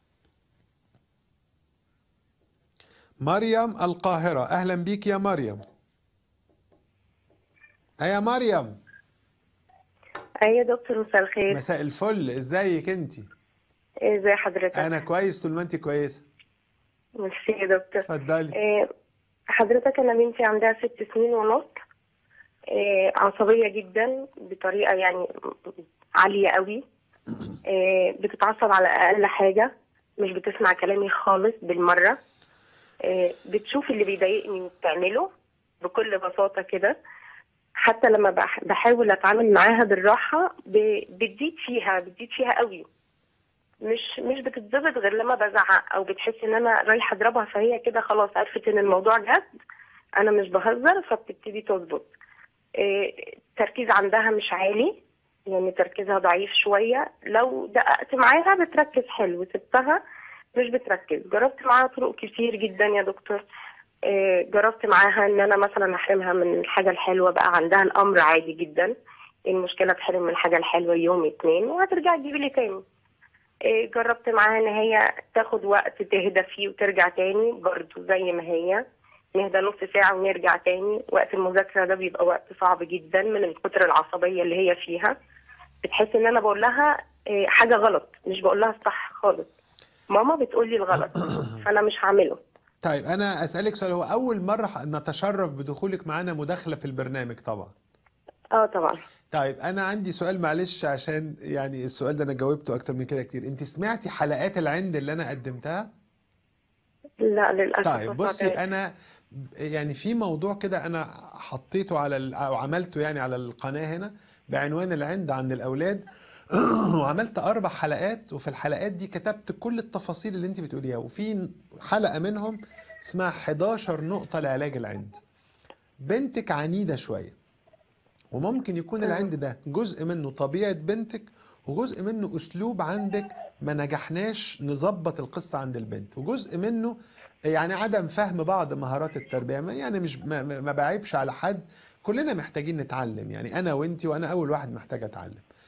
مريم القاهره اهلا بيك يا مريم يا مريم ايوه يا دكتور مساء الخير مساء الفل ازيك انت ازي حضرتك انا كويس طول ما انت كويسه ميرسي يا دكتور اتفضلي آه، حضرتك انا بنتي عندها ست سنين ونص آه، عصبيه جدا بطريقه يعني عاليه قوي آه، بتتعصب على اقل حاجه مش بتسمع كلامي خالص بالمره آه، بتشوف اللي بيضايقني وبتعمله بكل بساطه كده حتى لما بح- بحاول اتعامل معاها بالراحه ب- بتزيد فيها بتزيد فيها قوي مش مش بتتظبط غير لما بزعق او بتحس ان انا رايحه اضربها فهي كده خلاص عرفت ان الموضوع جد انا مش بهزر فبتبتدي تظبط إيه، التركيز عندها مش عالي يعني تركيزها ضعيف شويه لو دققت معاها بتركز حلو سبتها مش بتركز جربت معاها طرق كتير جدا يا دكتور إيه، جربت معاها ان انا مثلا احرمها من الحاجه الحلوه بقى عندها الامر عادي جدا المشكله تحرم من الحاجه الحلوه يوم اتنين وهترجع تجيبي لي تاني إيه، جربت معاها ان هي تاخد وقت تهدى فيه وترجع تاني برضو زي ما هي نهدى نص ساعة ونرجع تاني وقت المذاكرة ده بيبقى وقت صعب جدا من كتر العصبية اللي هي فيها بتحس ان انا بقول لها إيه، حاجة غلط مش بقول لها الصح خالص ماما بتقول لي الغلط فانا مش هعمله طيب انا اسالك سؤال هو اول مره نتشرف بدخولك معانا مداخله في البرنامج طبعا اه طبعا طيب انا عندي سؤال معلش عشان يعني السؤال ده انا جاوبته اكتر من كده كتير انت سمعتي حلقات العند اللي انا قدمتها لا للاسف طيب ما بصي سمعتهاش. انا يعني في موضوع كده انا حطيته على ال- او عملته يعني على القناه هنا بعنوان العند عند الاولاد وعملت اربع حلقات وفي الحلقات دي كتبت كل التفاصيل اللي انت بتقوليها وفي حلقه منهم اسمها 11 نقطه لعلاج العند بنتك عنيده شويه وممكن يكون العند ده جزء منه طبيعه بنتك وجزء منه اسلوب عندك ما نجحناش نظبط القصه عند البنت وجزء منه يعني عدم فهم بعض مهارات التربيه ما- يعني مش ما, ما ما بعيبش على حد كلنا محتاجين نتعلم يعني انا وانتي وانا اول واحد محتاج اتعلم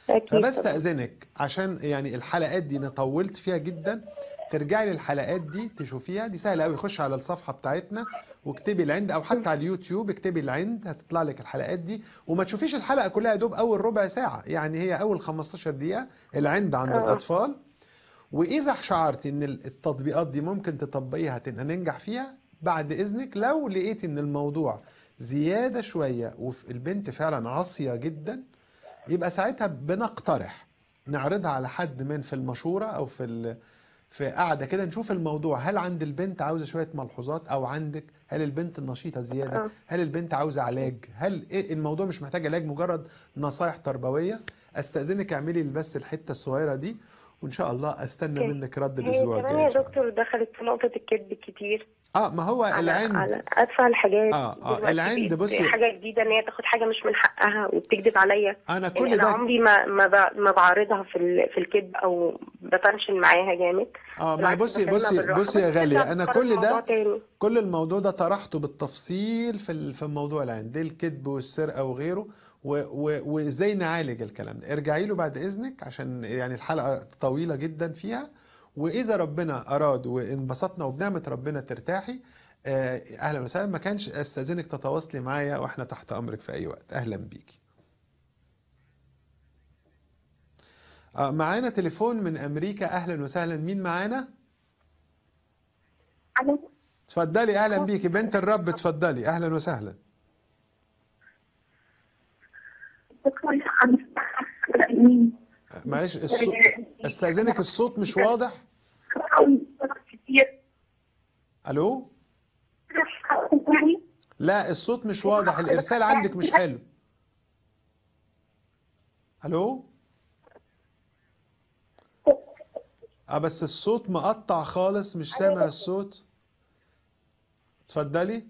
اكيد طبعاً. فبستأذنك عشان يعني الحلقات دي انا طولت فيها جدا ترجعي للحلقات دي تشوفيها دي سهله قوي خش على الصفحه بتاعتنا واكتبي العند او حتى على اليوتيوب اكتبي العند هتطلع لك الحلقات دي وما تشوفيش الحلقه كلها يا دوب اول ربع ساعه يعني هي اول 15 دقيقه العند عند آه. الاطفال واذا شعرتي ان التطبيقات دي ممكن تطبقيها تبقى ننجح فيها بعد اذنك لو لقيتي ان الموضوع زياده شويه وفي البنت فعلا عاصيه جدا يبقى ساعتها بنقترح نعرضها على حد من في المشوره او في ال... في قاعده كده نشوف الموضوع هل عند البنت عاوزه شويه ملحوظات او عندك هل البنت النشيطه زياده آه. هل البنت عاوزه علاج هل إيه الموضوع مش محتاج علاج مجرد نصايح تربويه استاذنك اعملي بس الحته الصغيره دي وان شاء الله استنى أوكي. منك رد هي الاسبوع كمان الجاي يا إن شاء الله. دكتور دخلت في نقطة الكذب كتير اه ما هو على العند على ادفع الحاجات آه، آه، دلوقتي العند بقت بصي- حاجة جديدة ان هي تاخد حاجة مش من حقها وبتكذب عليا انا يعني كل انا ده عمري ما ما ب- ما بعارضها في ال- في الكذب او بتنشن معاها جامد اه ما بالعكس بصي بكلمها بصي بالراحة. بصي يا بس غاليه بترجع انا تتكرر كل الموضوع ده تاني. كل الموضوع ده طرحته بالتفصيل في ال- في موضوع العند الكذب والسرقه وغيره و- و- وازاي نعالج الكلام ده ارجعي له بعد اذنك عشان يعني الحلقه طويله جدا فيها واذا ربنا اراد وانبسطنا وبنعمه ربنا ترتاحي آه، اهلا وسهلا ما كانش استاذنك تتواصلي معايا واحنا تحت امرك في اي وقت اهلا بيكي آه، معانا تليفون من امريكا اهلا وسهلا مين معانا الو اتفضلي اهلا بيكي بنت الرب اتفضلي اهلا وسهلا دكتور انا مين معلش الصوت استاذنك الصوت مش واضح كتير الو لا الصوت مش واضح الارسال عندك مش حلو الو اه بس الصوت مقطع خالص مش سامع الصوت اتفضلي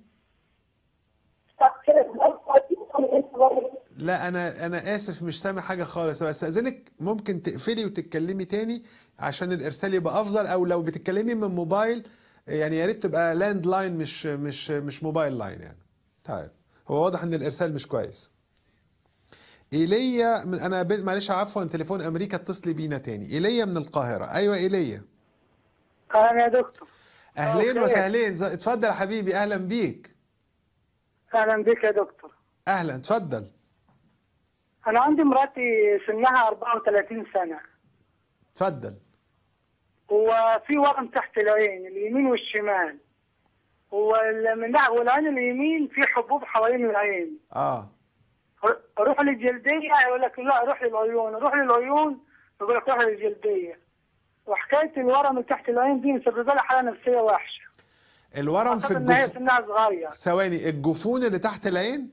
لا انا انا اسف مش سامع حاجه خالص بس استاذنك ممكن تقفلي وتتكلمي تاني عشان الارسال يبقى افضل او لو بتتكلمي من موبايل يعني يا ريت تبقى لاند لاين مش مش مش موبايل لاين يعني طيب هو واضح ان الارسال مش كويس ايليا من انا ب- معلش عفوا تليفون امريكا اتصلي بينا تاني ايليا من القاهره ايوه ايليا اهلا يا دكتور اهلين أوكي. وسهلين ز- اتفضل يا حبيبي اهلا بيك اهلا بك يا دكتور اهلا اتفضل انا عندي مراتي سنها 34 سنه اتفضل وفي ورم تحت العين اليمين والشمال ومن ناحية- والعين اليمين في حبوب حوالين العين اه اروح للجلديه يقول لك لا روح للعيون اروح للعيون يقول لك روح للجلديه وحكايه الورم اللي تحت العين دي مسببه لها حاله نفسيه وحشه الورم في خاصة ان هي الجفون سنها صغير ثواني الجفون اللي تحت العين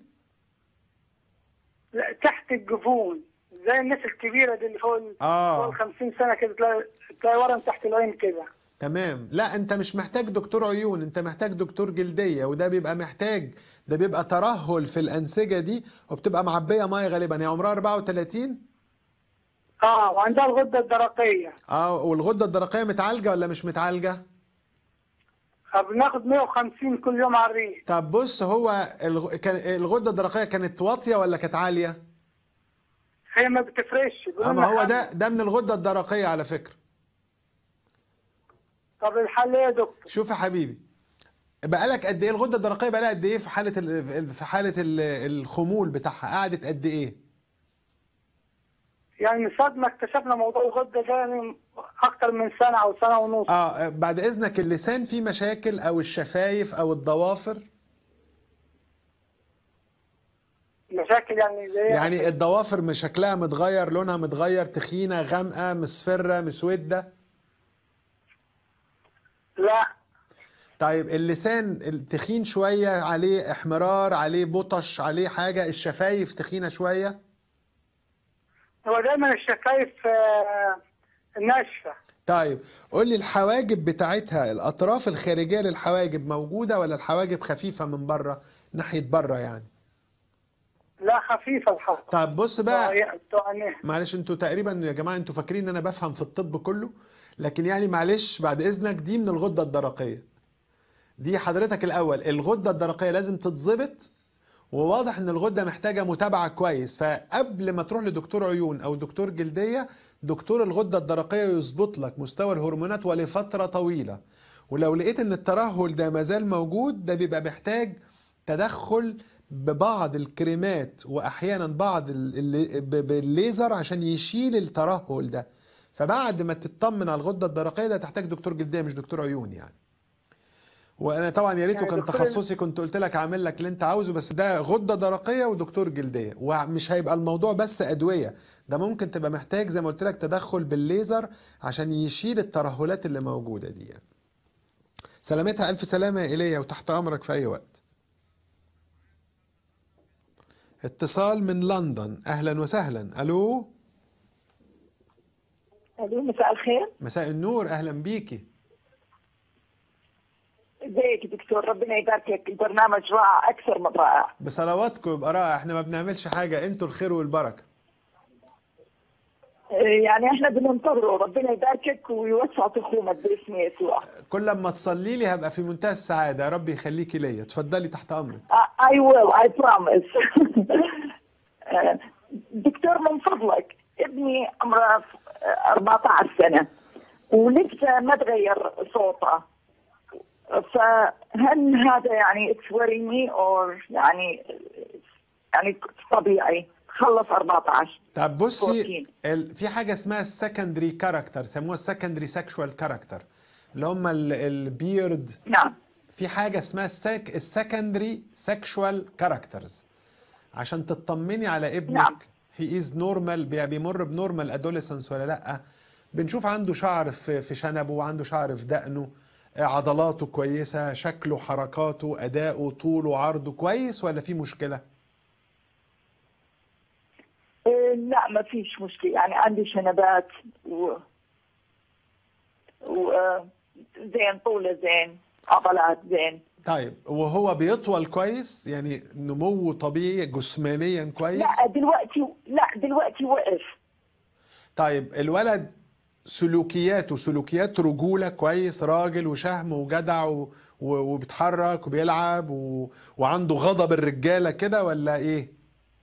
لا تحت الجفون زي الناس الكبيره دي اللي فوق ال- آه. فوق ال 50 سنه كده تلاقي تلاقي ورم تحت العين كده تمام لا انت مش محتاج دكتور عيون انت محتاج دكتور جلدية وده بيبقى محتاج ده بيبقى ترهل في الأنسجة دي وبتبقى معبية مية غالبا هي عمرها 34 اه وعندها الغده الدرقيه اه والغدة الدرقية متعالجة ولا مش متعالجة بناخد 150 كل يوم على الريق طب بص هو الغ... كان الغدة الدرقية كانت واطية ولا كانت عالية هي ما بتفرش بيقولوا اما لنا هو حل. ده ده من الغدة الدرقية على فكرة طب الحل ايه يا دكتور؟ شوف يا حبيبي بقالك قد ايه الغدة الدرقية بقالها قد ايه في حالة ال... في حالة ال... الخمول بتاعها قعدت قد ايه يعني من ساعه ما اكتشفنا موضوع الغده ده يعني اكتر من سنه او سنه ونص اه بعد اذنك اللسان فيه مشاكل او الشفايف او الضوافر مشاكل يعني زي يعني الضوافر مش شكلها متغير لونها متغير تخينه غامقه مصفره مسوده لا طيب اللسان التخين شويه عليه احمرار عليه بطش عليه حاجه الشفايف تخينه شويه هو دايما الشفايف آه، ناشفه طيب قول لي الحواجب بتاعتها الاطراف الخارجيه للحواجب موجوده ولا الحواجب خفيفه من بره ناحيه بره يعني لا خفيفه الحق طب بص بقى يعني معلش انتوا تقريبا يا جماعه انتوا فاكرين ان انا بفهم في الطب كله لكن يعني معلش بعد اذنك دي من الغده الدرقيه دي حضرتك الاول الغده الدرقيه لازم تتظبط وواضح ان الغده محتاجه متابعه كويس فقبل ما تروح لدكتور عيون او دكتور جلديه دكتور الغده الدرقيه يظبط لك مستوى الهرمونات ولفتره طويله ولو لقيت ان الترهل ده مازال موجود ده بيبقى محتاج تدخل ببعض الكريمات واحيانا بعض ال- ال- ب- بالليزر عشان يشيل الترهل ده فبعد ما تطمن على الغده الدرقيه ده تحتاج دكتور جلديه مش دكتور عيون يعني وانا طبعا يا ريته يعني كان دكتور- تخصصي كنت قلت لك اعمل لك اللي انت عاوزه بس ده غده درقيه ودكتور جلديه ومش هيبقى الموضوع بس ادويه ده ممكن تبقى محتاج زي ما قلت لك تدخل بالليزر عشان يشيل الترهلات اللي موجوده دي يعني. سلامتها الف سلامه يا ايليا وتحت امرك في اي وقت اتصال من لندن اهلا وسهلا الو الو مساء الخير مساء النور اهلا بيكي ازيك دكتور ربنا يباركك البرنامج رائع اكثر من رائع بصلواتكم يبقى رائع احنا ما بنعملش حاجه انتوا الخير والبركه إيه، يعني احنا بننتظره ربنا يباركك ويوسع تخومك باسم يسوع كل ما تصلي لي هبقى في منتهى السعاده يا رب يخليكي ليا اتفضلي تحت امرك I will I promise آه، دكتور من فضلك ابني عمره 14 سنة ولسه ما تغير صوته فهل هذا يعني it's worrying me or يعني يعني طبيعي خلص 14 طب بصي 14. ال... في حاجه اسمها السكندري كاركتر سموها السكندري سexual كاركتر اللي هم البيرد نعم في حاجه اسمها السك... السكندري سexual كاركترز عشان تطمني على ابنك نعم. هي از نورمال بيمر بنورمال ادوليسنس ولا لا بنشوف عنده شعر في في شنبه وعنده شعر في دقنه آه، عضلاته كويسه شكله حركاته اداؤه طوله عرضه كويس ولا في مشكله إيه، لا ما فيش مشكلة يعني عندي شنبات و, و... آه، زين طوله زين عضلات زين طيب وهو بيطول كويس يعني نموه طبيعي جسمانيا كويس لا دلوقتي لا دلوقتي وقف طيب الولد سلوكياته سلوكيات رجولة كويس راجل وشهم وجدع و... و... وبيتحرك وبيلعب و... وعنده غضب الرجالة كده ولا ايه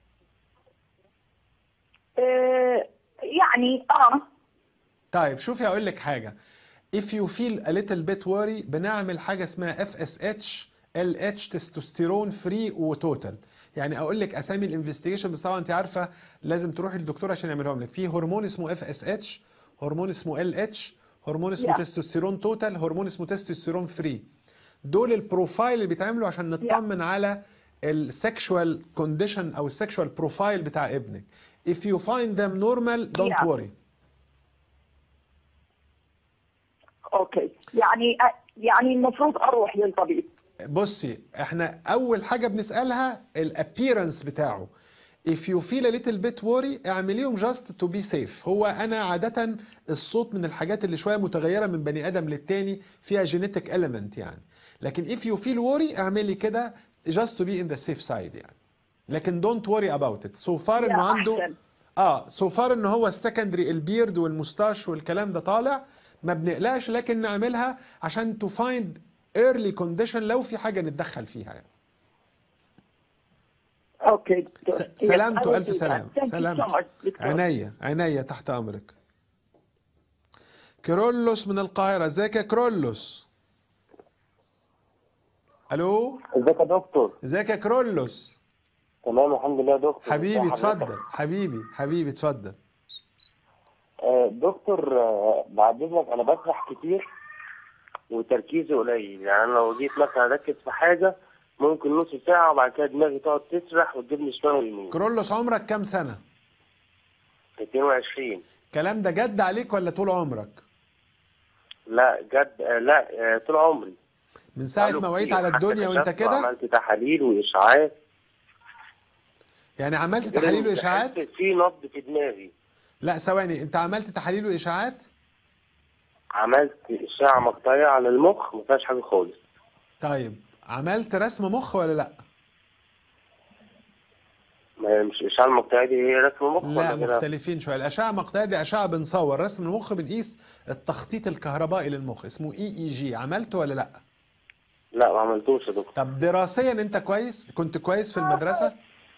إيه، يعني اه طيب شوفي هقول لك حاجة if you feel a little bit worry بنعمل حاجة اسمها FSH LH تستوستيرون فري وتوتال يعني اقول لك اسامي الانفستيجيشن بس طبعا انت عارفه لازم تروحي للدكتور عشان يعملهم لك في هرمون اسمه FSH هرمون اسمه LH هرمون اسمه Yeah. تستوستيرون توتال هرمون اسمه تستوستيرون فري دول البروفايل اللي بيتعملوا عشان نطمن على السكشوال كونديشن او السكشوال بروفايل بتاع ابنك if you find them normal don't Yeah. worry اوكي يعني يعني المفروض اروح للطبيب بصي احنا اول حاجه بنسالها الابييرنس بتاعه if you feel a little bit worry اعمليهم just to be safe هو انا عاده الصوت من الحاجات اللي شويه متغيره من بني ادم للتاني فيها genetic element يعني لكن if you feel worry اعملي كده just to be in the safe side يعني لكن don't worry about it so far انه عنده أحسن. اه سو فار ان هو السكندري البيرد والمستاش والكلام ده طالع ما بنقلقش لكن نعملها عشان تو فايند ايرلي كونديشن لو في حاجه نتدخل فيها يعني اوكي دكتور. س- Yes, I سلامته will الف do that. سلام Thank you so سلامته much, دكتور. عينيا عينيا تحت امرك كرولوس من القاهره ازيك يا كرولوس الو ازيك يا دكتور ازيك يا كرولوس تمام الحمد لله يا دكتور حبيبي ازي حضرتك؟ اتفضل حبيبي حبيبي اتفضل آه، دكتور آه، بعد اذنك انا بسرح كتير وتركيزي قليل يعني انا لو جيت مثلا اركز في حاجه ممكن نص ساعه وبعد كده دماغي تقعد تسرح وتجيبني شمال ويمين كرولوس عمرك كام سنه 22 الكلام ده جد عليك ولا طول عمرك لا جد آه، لا آه، طول عمري من ساعه بقاله ما وعيت كتير. على حتى الدنيا وانت كشفت كده وعملت تحاليل واشعاعات يعني عملت تحاليل بحس واشاعات في نبض في دماغي لا ثواني انت عملت تحاليل واشاعات عملت اشعه مقطعيه على المخ ما فيهاش حاجه خالص طيب عملت رسم مخ ولا لا ما هي مش الاشعه المقطعيه دي هي رسم مخ لا ولا كده؟ مختلفين شويه الاشعه المقطعيه دي اشعه بنصور رسم المخ بنقيس التخطيط الكهربائي للمخ اسمه اي اي جي عملته ولا لا لا ما عملتوش يا دكتور طب دراسيا انت كويس كنت كويس في المدرسه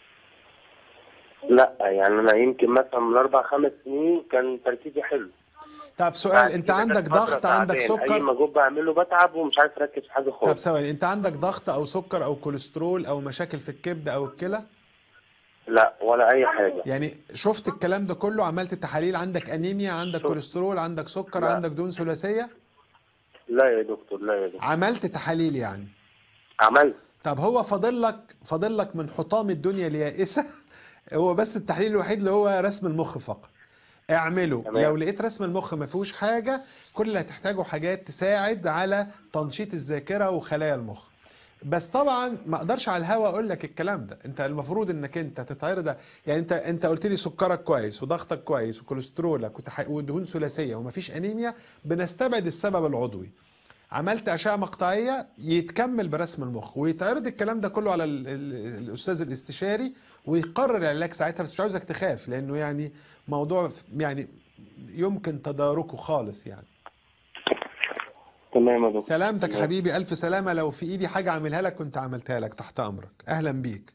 لا يعني انا يمكن مثلا من اربع خمس سنين كان تركيزي حلو طب سؤال بعد انت كده عندك كانت فترة ضغط عندك تعبان. اي سكر مجهود بعمله بتعب ومش عارف اركز في حاجه طب خالص ثواني انت عندك ضغط او سكر او كوليسترول او مشاكل في الكبد او الكلى لا ولا اي حاجه يعني شفت الكلام ده كله عملت تحاليل عندك انيميا عندك كوليسترول عندك سكر لا. عندك دهون ثلاثيه لا يا دكتور لا يا دكتور عملت تحاليل يعني عملت طب هو فاضل لك فاضل لك من حطام الدنيا اليائسه هو بس التحليل الوحيد اللي هو رسم المخ فقط اعمله تمام. لو لقيت رسم المخ ما فيهوش حاجه كل اللي هتحتاجه حاجات تساعد على تنشيط الذاكره وخلايا المخ بس طبعا ما اقدرش على الهوا اقول لك الكلام ده انت المفروض انك انت تتعرض يعني انت انت قلت لي سكرك كويس وضغطك كويس وكوليسترولك وتح- ودهون ثلاثيه ومفيش انيميا بنستبعد السبب العضوي عملت اشعه مقطعيه يتكمل برسم المخ ويتعرض الكلام ده كله على ال- ال- الاستاذ الاستشاري ويقرر العلاج ساعتها بس مش عاوزك تخاف لانه يعني موضوع ف- يعني يمكن تداركه خالص يعني تمام يا دكتور سلامتك تمام. حبيبي الف سلامه لو في ايدي حاجه اعملها لك كنت عملتها لك تحت امرك اهلا بيك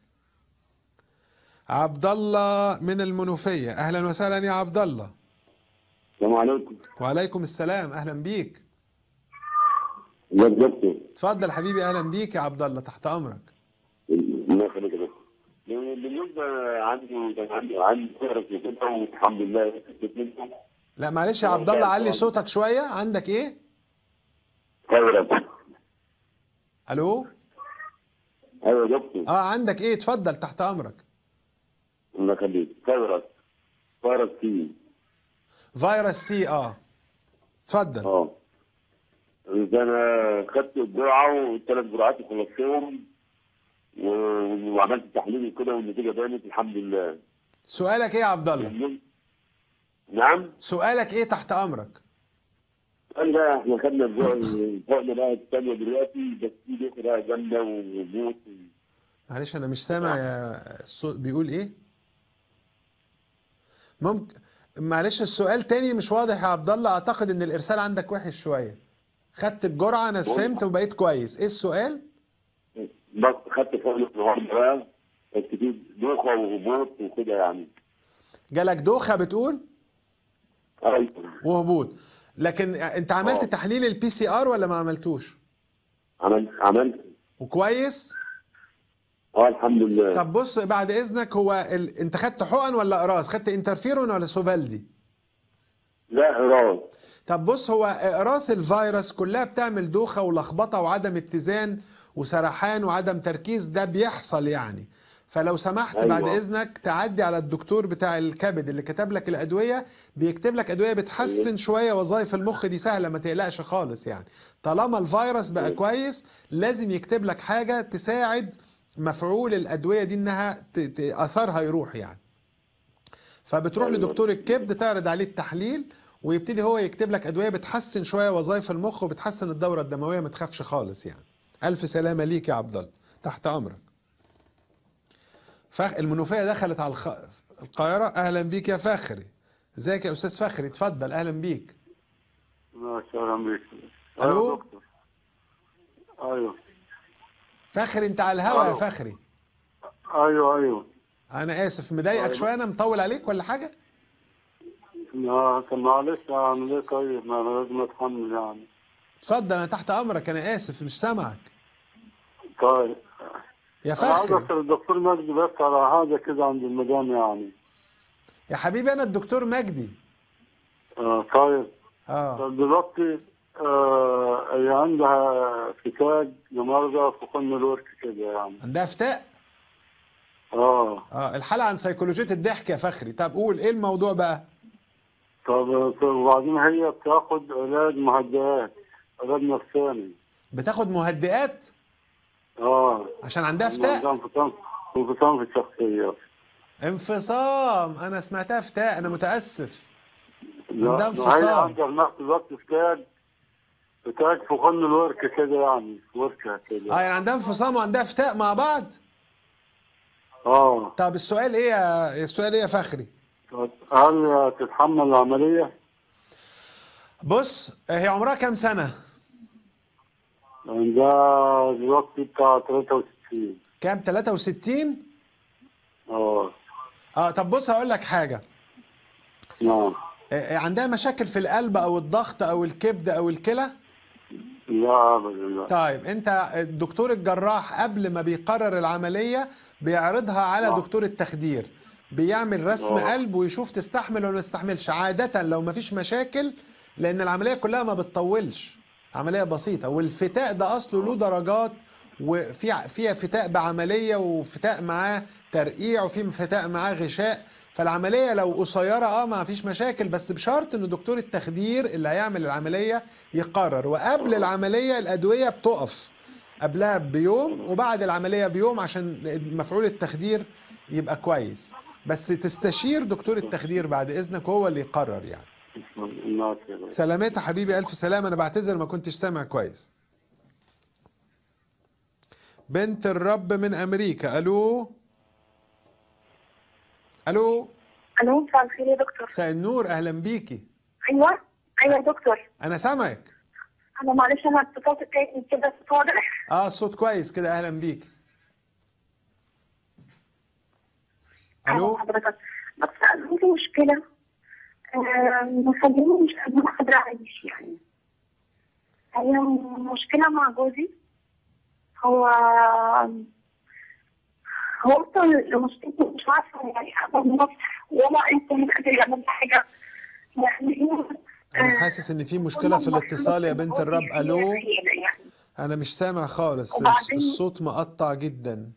عبد الله من المنوفيه اهلا وسهلا يا عبد الله السلام عليكم وعليكم السلام اهلا بيك ازيك يا دكتور اتفضل حبيبي اهلا بيك يا عبد الله تحت امرك الله يخليك يا دكتور بالنسبه عندي كان عندي عندي فيروس وكده والحمد لله خفيت منه لا معلش يا عبد الله علي صوتك شويه عندك ايه فيروس الو ايوه يا دكتور اه عندك ايه اتفضل تحت امرك الله يخليك فيروس فيروس سي فيروس سي اه اتفضل اه ده انا خدت الجرعه والثلاث جرعات وخلصتهم و- وعملت تحليل وكده والنتيجه بانت الحمد لله سؤالك ايه يا عبد الله نعم سؤالك ايه تحت امرك قال بقى احنا خدنا الفقنا بقى الثانيه دلوقتي بس في دوخه بقى جامده وهبوط معلش انا مش سامع يا الصوت بيقول ايه ممكن معلش السؤال تاني مش واضح يا عبد الله اعتقد ان الارسال عندك وحش شويه خدت الجرعه انا فهمت وبقيت كويس ايه السؤال بس خدت فقنا النهارده بقى بس في دوخه وهبوط وكده يعني جالك دوخه بتقول ايوه وهبوط لكن انت عملت آه. تحليل البي سي ار ولا ما عملتوش عملت عملت وكويس اه الحمد لله طب بص بعد اذنك هو ال... انت خدت حقن ولا اقراص خدت انترفيرون ولا سوفالدي لا راس طب بص هو اقراص الفيروس كلها بتعمل دوخه ولخبطه وعدم اتزان وسرحان وعدم تركيز ده بيحصل يعني فلو سمحت أيوة. بعد اذنك تعدي على الدكتور بتاع الكبد اللي كتب لك الادويه بيكتب لك ادويه بتحسن شويه وظائف المخ دي سهله ما تقلقش خالص يعني طالما الفيروس بقى كويس لازم يكتب لك حاجه تساعد مفعول الادويه دي انها ت... ت... اثرها يروح يعني فبتروح أيوة. لدكتور الكبد تعرض عليه التحليل ويبتدي هو يكتب لك ادويه بتحسن شويه وظائف المخ وبتحسن الدوره الدمويه ما تخافش خالص يعني الف سلامه ليك يا عبد الله تحت امرك فخ المنوفيه دخلت على الخ... القاهره اهلا بيك يا فخري ازيك يا استاذ فخري اتفضل اهلا بيك اهلا بيك ألو؟ أيوة يا دكتور. ايوه فخري انت على الهوا يا ألو. فخري ايوه ايوه انا اسف مضايقك أيوة. شويه انا مطول عليك ولا حاجه ما كان معلش اعمل ايه طيب ما انا لازم اتحمل يعني اتفضل انا تحت امرك انا اسف مش سامعك طيب يا انا عاوز فخري اسال الدكتور مجدي بس على حاجه كده عند المدام يعني يا حبيبي انا الدكتور مجدي آه طيب اه دلوقتي آه هي عندها فتاج لمرضى فقدان الورك كده يعني عندها فتاء اه اه الحلقه عن سيكولوجيه الضحك يا فخري طب قول ايه الموضوع بقى طب طب وبعدين هي بتاخد علاج مهدئات علاج نفساني بتاخد مهدئات اه عشان عندها عندها فتاء انفصام انفصام في الشخصيه انفصام انا سمعتها فتاء انا متاسف لا، عندها ما هي انفصام عندها في نفس الوقت فتاج فتاج فقدان الورك كده يعني وركه كده اه يعني عندها انفصام وعندها فتاء مع بعض اه طب السؤال ايه يا السؤال ايه يا فخري هل تتحمل العمليه؟ بص هي عمرها كام سنه ده دلوقتي بتاع 63 كام 63 اه اه طب بص هقول لك حاجه نعم آه، عندها مشاكل في القلب او الضغط او الكبد او الكلى لا ابدا لا طيب انت الدكتور الجراح قبل ما بيقرر العمليه بيعرضها على آه. دكتور التخدير بيعمل رسم آه. قلب ويشوف تستحمل ولا ما تستحملش عاده لو ما فيش مشاكل لان العمليه كلها ما بتطولش عمليه بسيطه والفتاء ده اصله له درجات وفي ع- فيها فتاء بعمليه وفتاء معاه ترقيع وفي فتاء معاه غشاء فالعمليه لو قصيره اه ما فيش مشاكل بس بشرط ان دكتور التخدير اللي هيعمل العمليه يقرر وقبل العمليه الادويه بتقف قبلها بيوم وبعد العمليه بيوم عشان مفعول التخدير يبقى كويس بس تستشير دكتور التخدير بعد اذنك هو اللي يقرر يعني الناس كده سلامات يا حبيبي الف سلامه انا بعتذر ما كنتش سامع كويس بنت الرب من امريكا الو الو الو مساء الخير يا دكتور مساء النور اهلا بيكي ايوه ايوه يا دكتور انا سامعك انا معلش انا اتصلت تاني كده صوت واضح اه الصوت كويس كده اهلا بيك الو أهلا حضرتك بس عندي مشكله آه، مخليني مش قادره قادره اعيش يعني هي مشكله مع جوزي هو هو اصلا مشكلته مش عارفه يعني اقدر نفسح ولا انت مش قادر يعمل حاجه يعني انا حاسس ان في مشكله في الاتصال يا بنت الرب الو انا مش سامع خالص وبعدين- الصوت مقطع جدا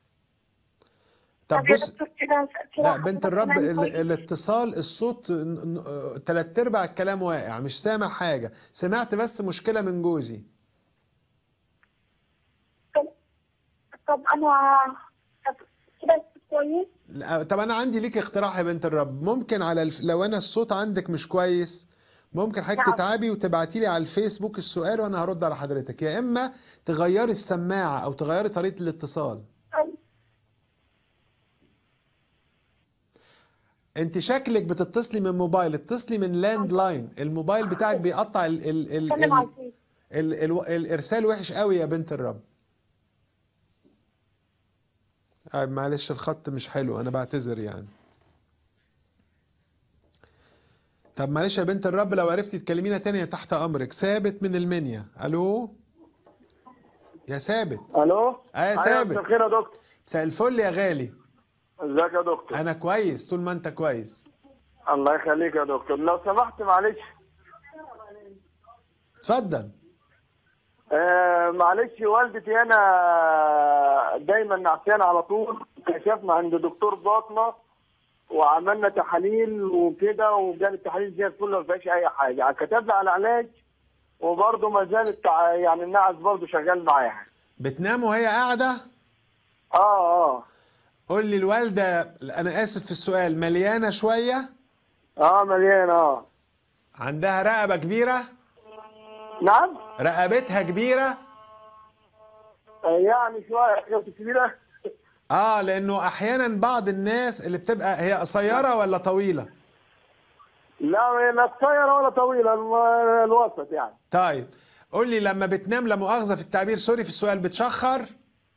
طب طب يا بص دكتور كده كده لا بنت الرب كلام ال- كويس. الاتصال الصوت ن- ن- تلات ارباع الكلام واقع مش سامع حاجه سمعت بس مشكله من جوزي طب انا طب كده كويس لا، طب انا عندي ليك اقتراح يا بنت الرب ممكن على الف... لو انا الصوت عندك مش كويس ممكن حضرتك نعم. تتعبي وتبعتي لي على الفيسبوك السؤال وانا هرد على حضرتك يا اما تغيري السماعه او تغيري طريقه الاتصال انت شكلك بتتصلي من موبايل اتصلي من لاند لاين الموبايل بتاعك بيقطع ال ال ال اتكلم ال على الفيس. ال ال الارسال وحش قوي يا بنت الرب آه، معلش الخط مش حلو انا بعتذر يعني طب معلش يا بنت الرب لو عرفتي تكلمينا تاني تحت امرك ثابت من المنيا الو يا ثابت الو اه يا أيوة، ثابت مساء الخير يا دكتور مساء الفل يا غالي ازيك يا دكتور انا كويس طول ما انت كويس الله يخليك يا دكتور لو سمحت معلش اتفضل آه معلش والدتي انا دايما نعسان على طول كشفنا عند دكتور باطنه وعملنا تحاليل وكده وجاب التحاليل زي الفل ما فيهاش اي حاجه كتب لي على علاج وبرضه ما زالت تع- يعني النعس برضه شغال معاها بتنام وهي قاعده اه اه قول لي الوالده انا اسف في السؤال مليانه شويه اه مليان اه عندها رقبه كبيره نعم رقبتها كبيره آه، يعني شويه حاجه كبيره اه لانه احيانا بعض الناس اللي بتبقى هي قصيره ولا طويله لا لا قصيره ولا طويله الم- الوسط يعني طيب قول لي لما بتنام لا مؤاخذه في التعبير سوري في السؤال بتشخر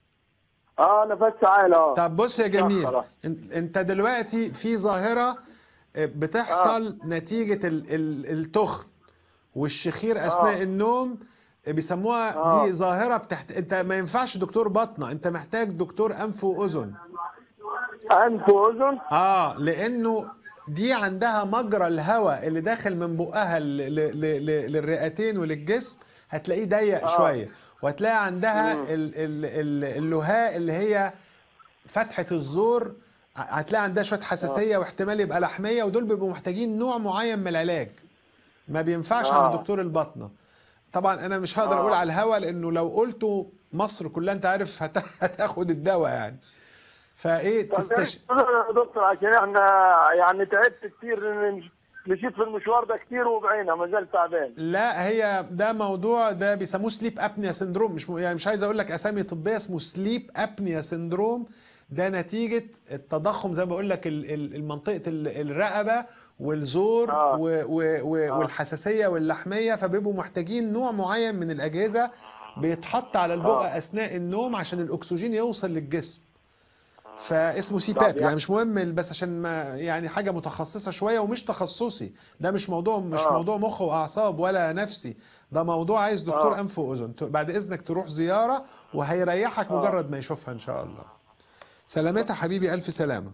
اه نفس عالي اه طب بص يا جميل بتشخر، آه. انت انت دلوقتي في ظاهره بتحصل نتيجه ال- ال- التخن والشخير اثناء آه. النوم بيسموها آه. دي ظاهره بتحت... انت ما ينفعش دكتور بطنه انت محتاج دكتور انف واذن انف واذن اه لانه دي عندها مجرى الهواء اللي داخل من بقها ل- ل- ل- ل- للرئتين وللجسم هتلاقيه ضيق آه. شويه وهتلاقي عندها مم. ال- ال- ال- اللهاء اللي هي فتحه الزور ع- هتلاقي عندها شويه حساسيه واحتمال يبقى لحميه ودول بيبقوا محتاجين نوع معين من العلاج ما بينفعش آه. عند دكتور البطنه طبعا انا مش هقدر آه. اقول على الهوا لانه لو قلته مصر كلها انت عارف هت- هتاخد الدواء يعني فايه طب تستش... يا دكتور عشان احنا يعني تعبت كتير مش- مشيت في المشوار ده كتير وبعينا ما زال تعبان لا هي ده موضوع ده بيسموه سليب ابنيا سندروم مش م- يعني مش عايز اقول لك اسامي طبيه اسمه سليب ابنيا سندروم ده نتيجه التضخم زي ما بقول لك ال- ال- المنطقه ال- الرقبه والزور آه. و و و آه. والحساسيه واللحميه فبيبقوا محتاجين نوع معين من الاجهزه بيتحط على البقى اثناء النوم عشان الاكسجين يوصل للجسم فاسمه سي باب يعني مش مهم بس عشان ما يعني حاجه متخصصه شويه ومش تخصصي ده مش موضوع مش آه. موضوع مخ واعصاب ولا نفسي ده موضوع عايز دكتور آه. انف واذن ت- بعد اذنك تروح زياره وهيريحك آه. مجرد ما يشوفها ان شاء الله سلامتها حبيبي الف سلامه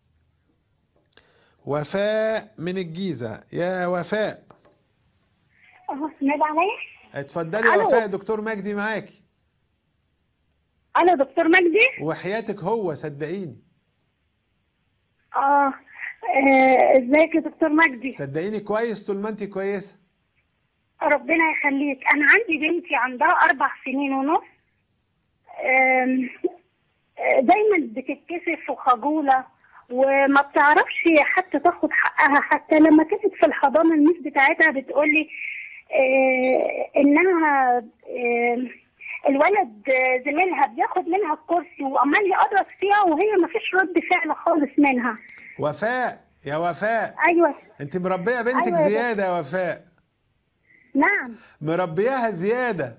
وفاء من الجيزه يا وفاء اه سمعت عليا؟ اتفضلي يا ألو. وفاء دكتور مجدي معاكي الو دكتور مجدي؟ وحياتك هو صدقيني اه آه، ازيك يا دكتور مجدي؟ صدقيني كويس طول ما انت كويسه ربنا يخليك انا عندي بنتي عندها اربع سنين ونص آم، آه، دايما بتتكسف وخجوله وما بتعرفش حتى تاخد حقها حتى لما كانت في الحضانه الميس بتاعتها بتقولي آه، انها آه، الولد آه، زميلها بياخد منها الكرسي وعمال يقرص فيها وهي ما فيش رد فعل خالص منها وفاء يا وفاء ايوه انت مربيه بنتك أيوة يا زياده يا وفاء نعم مربياها زياده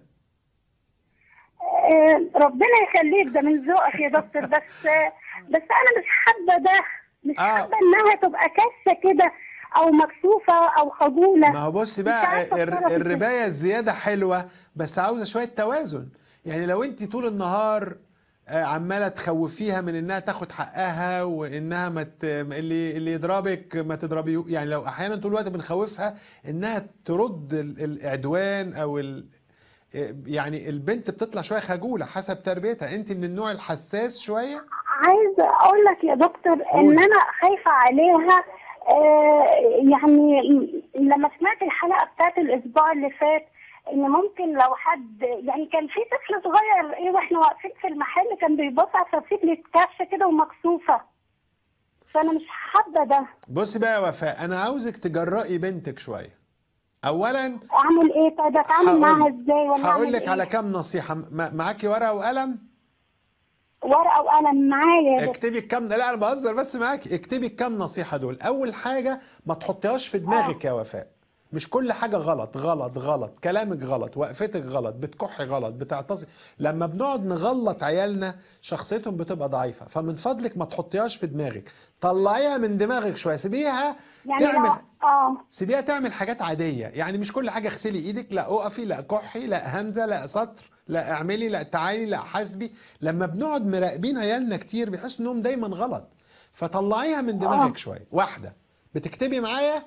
آه، ربنا يخليك ده من ذوقك يا دكتور بس آه، بس انا مش حابه ده مش حابه انها تبقى كاسه كده او مكسوفه او خجوله ما هو بص مش بقى عارفة الر- أتصرف إزاي. الربايه الزياده حلوه بس عاوزه شويه توازن يعني لو انت طول النهار آه، عماله تخوفيها من انها تاخد حقها وانها ما ت... اللي اللي يضربك ما تضربيه يعني لو احيانا طول الوقت بنخوفها انها ترد ال- العدوان او ال... يعني البنت بتطلع شويه خجوله حسب تربيتها انت من النوع الحساس شويه عايزه اقول لك يا دكتور ان قولي. انا خايفه عليها آه، يعني لما سمعت الحلقه بتاعت الاسبوع اللي فات ان ممكن لو حد يعني كان في طفل صغير ايه واحنا واقفين في المحل كان بيبص على الفسيل كاشة كده ومكسوفه فانا مش حابه ده بصي بقى يا وفاء انا عاوزك تجرأي بنتك شويه اولا اعمل ايه طيب اتعامل هقول- معاها ازاي ولا هقول أعمل لك إيه؟ على كام نصيحه م- معاكي ورقه وقلم ورقه وقلم معايا يا دكتور. اكتبي الكام لا انا بهزر بس معاكي اكتبي الكام نصيحه دول اول حاجه ما تحطيهاش في دماغك يا وفاء مش كل حاجه غلط غلط غلط كلامك غلط وقفتك غلط بتكحي غلط بتعتصي لما بنقعد نغلط عيالنا شخصيتهم بتبقى ضعيفه فمن فضلك ما تحطيهاش في دماغك طلعيها من دماغك شويه سيبيها يعني تعمل لو اه سيبيها تعمل حاجات عادية يعني مش كل حاجة اغسلي ايدك لا اقفي لا كحي لا همزة لا سطر لا اعملي لا تعالي لا حاسبي لما بنقعد مراقبين عيالنا كتير بيحسوا انهم دايما غلط فطلعيها من دماغك آه. شوية واحدة بتكتبي معايا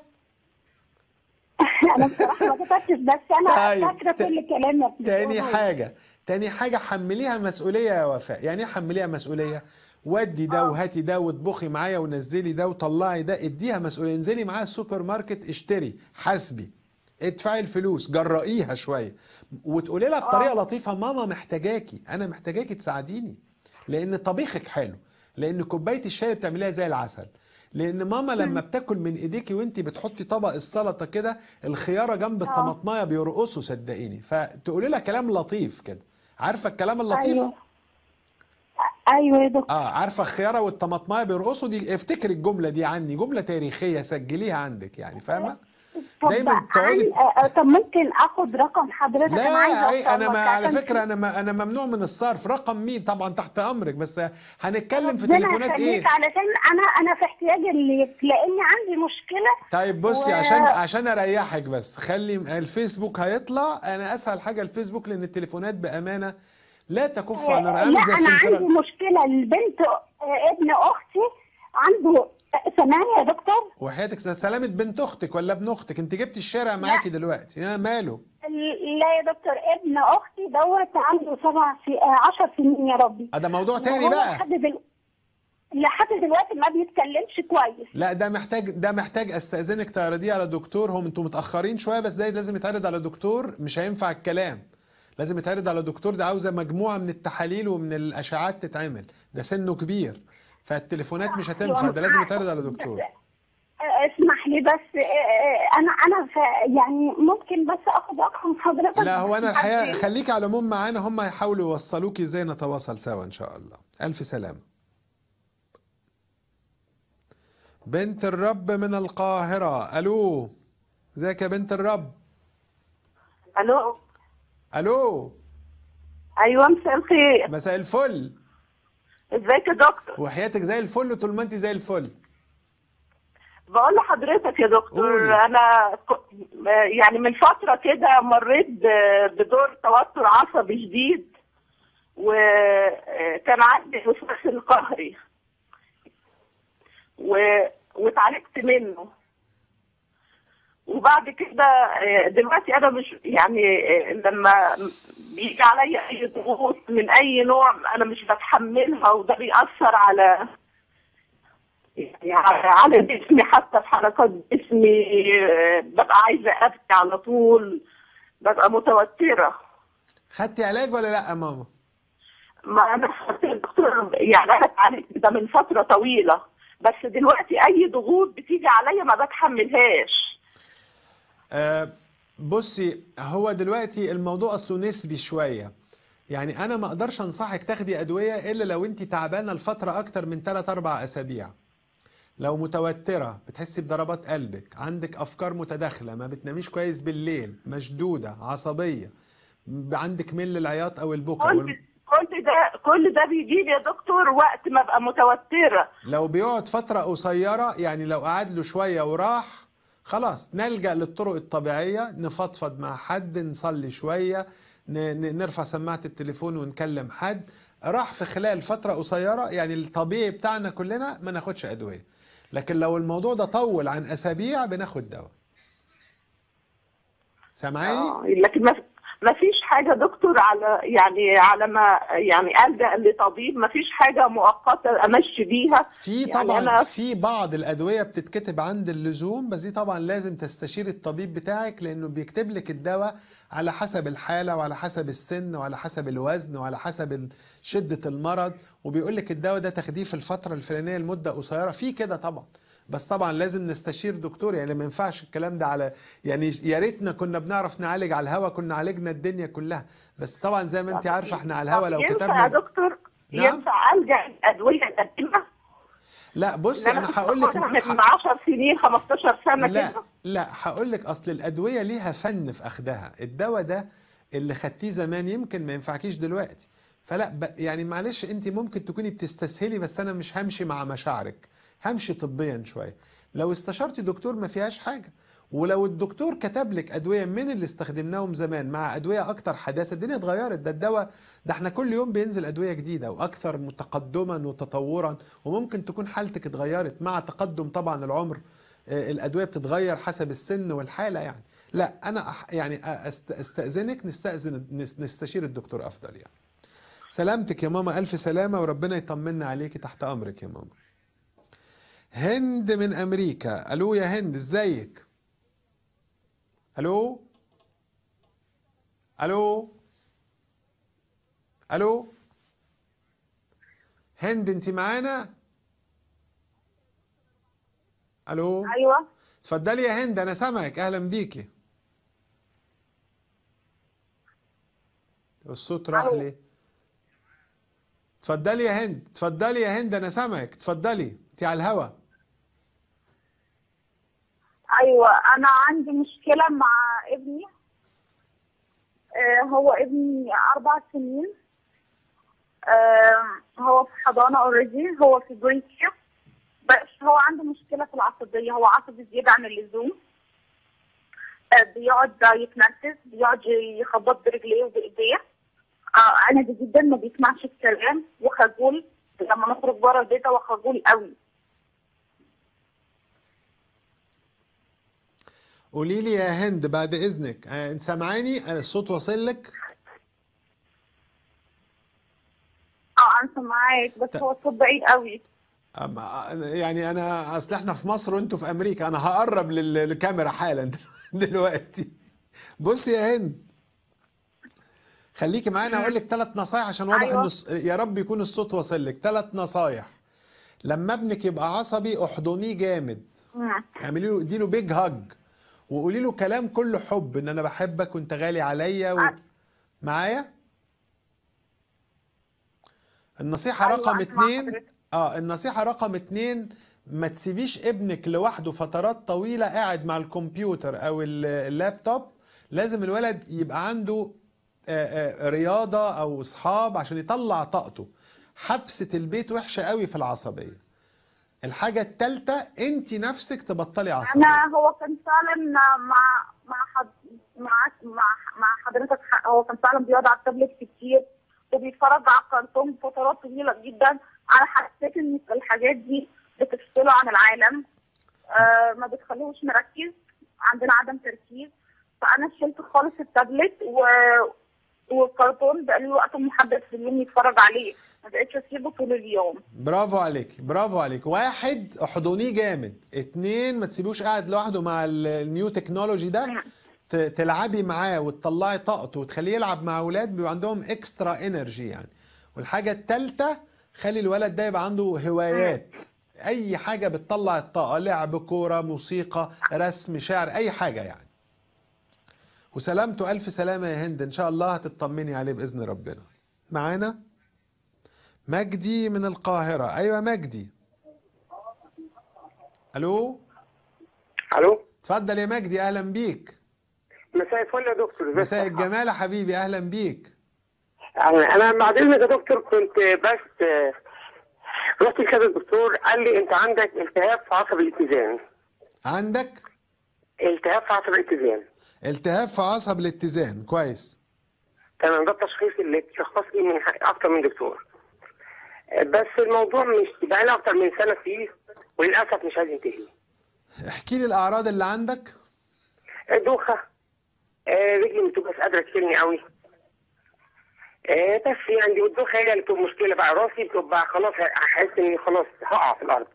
انا بصراحه ما كتبتش بس انا طيب، فاكره ت- كل كلامك تاني حاجة تاني حاجة حمليها مسؤولية يا وفاء يعني ايه حمليها مسؤولية ودي ده وهاتي ده واطبخي معايا ونزلي ده وطلعي ده اديها مسؤولية انزلي معاها السوبر ماركت اشتري حاسبي ادفعي الفلوس جرئيها شوية وتقولي لها بطريقة لطيفة ماما محتاجاكي انا محتاجاكي تساعديني لان طبيخك حلو لان كوباية الشاي بتعمليها زي العسل لان ماما لما بتاكل من ايديكي وانت بتحطي طبق السلطه كده الخياره جنب الطماطمايه بيرقصوا صدقيني فتقولي لها كلام لطيف كده عارفه الكلام اللطيف ايوه ايوه يا دكتور اه عارفه الخياره والطماطمايه بيرقصوا دي افتكري الجمله دي عني جمله تاريخيه سجليها عندك يعني فاهمه طب دايما عن- تقعدي آه، طب ممكن اخد رقم حضرتك انا عايزه لا أي انا أوصل ما لك على عشان فكره انا ما انا ممنوع من الصرف رقم مين طبعا تحت امرك بس هنتكلم في ربنا تليفونات يخليك ايه علشان انا انا في احتياج اللي لاني عندي مشكله طيب بصي و- عشان عشان اريحك بس خلي الفيسبوك هيطلع انا اسهل حاجه الفيسبوك لان التليفونات بامانه لا تكف عن لا الرمز انا عندي مشكله البنت آه، ابن اختي عنده سامعني يا دكتور وحياتك سلامة بنت اختك ولا ابن اختك انت جبت الشارع معاكي دلوقتي يا ماله لا يا دكتور ابن اختي دوت عنده سبع في آه، عشر سنين يا ربي آه، ده موضوع تاني وهو بقى لحد دل... لحد دلوقتي ما بيتكلمش كويس لا ده محتاج ده محتاج استاذنك تعرضيه على دكتور هم انتوا متاخرين شويه بس ده لازم يتعرض على دكتور مش هينفع الكلام لازم يتعرض على دكتور ده عاوزه مجموعه من التحاليل ومن الاشعاعات تتعمل ده سنه كبير فالتليفونات مش هتنفع ده لازم يتعرض على دكتور آه، اسمح لي بس آه، آه، انا انا ف... يعني ممكن بس اخد رقم حضرتك لا هو انا بس الحقيقه عشان- خليك على العموم معانا هم هيحاولوا يوصلوكي ازاي نتواصل سوا ان شاء الله الف سلامه بنت الرب من القاهره الو ازيك يا بنت الرب الو الو ايوه مساء الخير مساء الفل ازيك يا دكتور وحياتك زي الفل طول ما انت زي الفل بقول لحضرتك يا دكتور قولي. انا ك- يعني من فتره كده مريت ب- بدور توتر عصبي شديد وكان عندي وسواس القهري و- واتعالجت منه وبعد كده آه، دلوقتي انا مش يعني آه، لما بيجي عليا اي ضغوط من اي نوع انا مش بتحملها وده بيأثر على يعني على على جسمي حتى في حركات جسمي آه، ببقى عايزه ابكي على طول ببقى متوتره خدتي علاج ولا لا يا ماما ما انا خدت الدكتور يعني انا اتعالجت ده من فتره طويله بس دلوقتي اي ضغوط بتيجي عليا ما بتحملهاش آه بصي هو دلوقتي الموضوع اصله نسبي شويه يعني انا ما اقدرش انصحك تاخدي ادويه الا لو انت تعبانه لفتره اكتر من 3 4 اسابيع لو متوتره بتحسي بضربات قلبك عندك افكار متداخله ما بتناميش كويس بالليل مشدوده عصبيه ب- عندك ميل للعياط او البكا وال- كل كل ده كل ده بيجي لي يا دكتور وقت ما ابقى متوتره لو بيقعد فترة قصيرة يعني لو قعد له شوية وراح خلاص نلجأ للطرق الطبيعية نفضفض مع حد نصلي شوية ن- ن- نرفع سماعة التليفون ونكلم حد راح في خلال فترة قصيرة يعني الطبيعي بتاعنا كلنا ما ناخدش أدوية لكن لو الموضوع ده طول عن أسابيع بناخد دواء سامعاني؟ آه، لكن ما ما فيش حاجه دكتور على يعني على ما يعني الجا لطبيب ما فيش حاجه مؤقته امشي بيها في يعني طبعا أنا في بعض الادويه بتتكتب عند اللزوم بس دي طبعا لازم تستشير الطبيب بتاعك لانه بيكتب لك الدواء على حسب الحاله وعلى حسب السن وعلى حسب الوزن وعلى حسب ال- شده المرض وبيقول لك الدواء ده تاخديه في الفتره الفلانيه لمده قصيره في كده طبعا بس طبعا لازم نستشير دكتور يعني ما ينفعش الكلام ده على يعني يا ريتنا كنا بنعرف نعالج على الهوا كنا عالجنا الدنيا كلها بس طبعا زي ما انت عارفه احنا على الهوا لو ينفع كتبنا يا دكتور نعم. ينفع الجا الادويه القديمه لا بصي انا هقول لك من 10 سنين 15 سنه لا كده لا هقول لك اصل الادويه ليها فن في اخدها الدواء ده اللي خدتيه زمان يمكن ما ينفعكيش دلوقتي فلا ب... يعني معلش انت ممكن تكوني بتستسهلي بس انا مش همشي مع مشاعرك همشي طبيا شويه لو استشرتي دكتور ما فيهاش حاجه ولو الدكتور كتب لك ادويه من اللي استخدمناهم زمان مع ادويه اكتر حداثه الدنيا اتغيرت ده الدواء ده احنا كل يوم بينزل ادويه جديده واكثر متقدما وتطورا وممكن تكون حالتك اتغيرت مع تقدم طبعا العمر آه، الادويه بتتغير حسب السن والحاله يعني لا انا أح- يعني أست- استاذنك نستاذن نس- نستشير الدكتور افضل يعني سلامتك يا ماما الف سلامه وربنا يطمنا عليكي تحت امرك يا ماما هند من امريكا الو يا هند ازيك الو الو الو هند انت معانا الو ايوه اتفضلي يا هند انا سامعك اهلا بيكي الصوت راح ليه اتفضلي يا هند اتفضلي يا هند انا سامعك اتفضلي انت على الهوا ايوه انا عندي مشكله مع ابني آه هو ابني اربع سنين آه هو في حضانه اوريدي هو في بريكيا بس هو عنده مشكله في العصبيه هو عصبي زياده عن اللزوم آه بيقعد يتنرفز بيقعد يخبط برجليه وبايديه آه عنيد جدا ما بيسمعش الكلام وخجول لما نخرج بره البيت هو خجول قوي قولي لي يا هند بعد اذنك آه، انت سامعاني انا الصوت واصل لك اه انا سامعاك بس هو الصوت بعيد قوي أما- يعني انا اصل احنا في مصر وانتوا في امريكا انا هقرب لل- للكاميرا حالا دلوقتي بصي يا هند خليكي معانا اقول لك ثلاث نصايح عشان واضح أيوة. ان الص- يا رب يكون الصوت واصل لك ثلاث نصايح لما ابنك يبقى عصبي احضنيه جامد اعملي له ادي له بيج هاج وقولي له كلام كله حب ان انا بحبك وانت غالي عليا و... معايا النصيحة أيوة، رقم أنا مع اتنين حضرتك. اه النصيحة رقم اتنين ما تسيبيش ابنك لوحده فترات طويلة قاعد مع الكمبيوتر او ال- اللابتوب لازم الولد يبقى عنده آه، آه، رياضه او اصحاب عشان يطلع طاقته حبسه البيت وحشه قوي في العصبيه الحاجه الثالثه انت نفسك تبطلي عصبيه انا هو كان فعلا مع مع حد مع مع مع حضرتك حق هو كان فعلا بيقعد على التابلت كتير وبيتفرج على الكرتون فترات طويله جدا انا حسيت ان الحاجات دي بتفصله عن العالم آه ما بتخليهوش مركز عندنا عدم تركيز فانا شلت خالص التابلت و والكرتون بقى لي وقت محدد في اليوم يتفرج عليه ما بقتش اسيبه طول اليوم برافو عليك برافو عليك واحد احضنيه جامد اتنين ما تسيبوش قاعد لوحده مع ال- النيو تكنولوجي ده ت- تلعبي معاه وتطلعي طاقته وتخليه يلعب مع اولاد بيبقى عندهم اكسترا انرجي يعني والحاجه الثالثه خلي الولد ده يبقى عنده هوايات اي حاجه بتطلع الطاقه لعب كوره موسيقى رسم شعر اي حاجه يعني وسلامته الف سلامه يا هند ان شاء الله هتطمني عليه باذن ربنا معانا مجدي من القاهره ايوه مجدي الو الو اتفضل يا مجدي اهلا بيك مساء الفل يا دكتور ازيك مساء صحة؟ الجمال يا حبيبي اهلا بيك انا أنا بعد اذنك يا دكتور كنت بس آه، رحت لكذا دكتور قال لي انت عندك التهاب في عصب الاتزان عندك التهاب في عصب الاتزان التهاب في عصب الاتزان كويس تمام ده التشخيص اللي اتشخص لي من ح- اكتر من دكتور آه، بس الموضوع مش بقى لي اكتر من سنه فيه وللاسف مش عايز ينتهي احكي لي الاعراض اللي عندك دوخه آه، رجلي ما بتبقاش قادره تشيلني قوي آه، بس يعني والدوخه هي اللي بتبقى مشكله بقى راسي بتبقى خلاص هحس اني خلاص هقع في الارض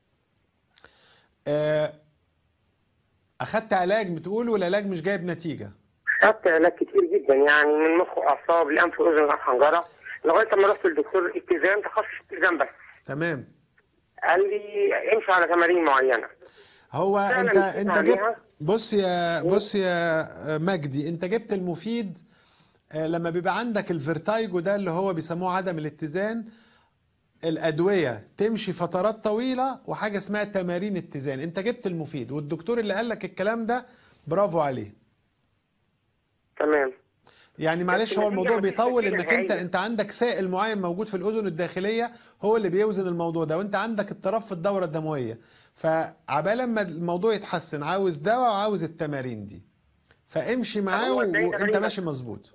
آه، اخدت علاج بتقول والعلاج مش جايب نتيجه خدت علاج كتير جدا يعني من مخ واعصاب لانف واذن وحنجره لغايه ما رحت للدكتور اتزان تخصص اتزان بس تمام قال لي امشي على تمارين معينه هو فعلاً انت مشيت انت عليها. جبت بص يا بص يا مجدي انت جبت المفيد آه، لما بيبقى عندك الفيرتايجو ده اللي هو بيسموه عدم الاتزان الادويه تمشي فترات طويله وحاجه اسمها تمارين اتزان انت جبت المفيد والدكتور اللي قال لك الكلام ده برافو عليه تمام يعني معلش هو النتيجة الموضوع مفيش بيطول نتيجة انك انت نهائية. انت عندك سائل معين موجود في الاذن الداخليه هو اللي بيوزن الموضوع ده وانت عندك اضطراب في الدوره الدمويه فعبال لما الموضوع يتحسن عاوز دواء وعاوز التمارين دي فامشي معاه هو اداني وانت تمارين ماشي مظبوط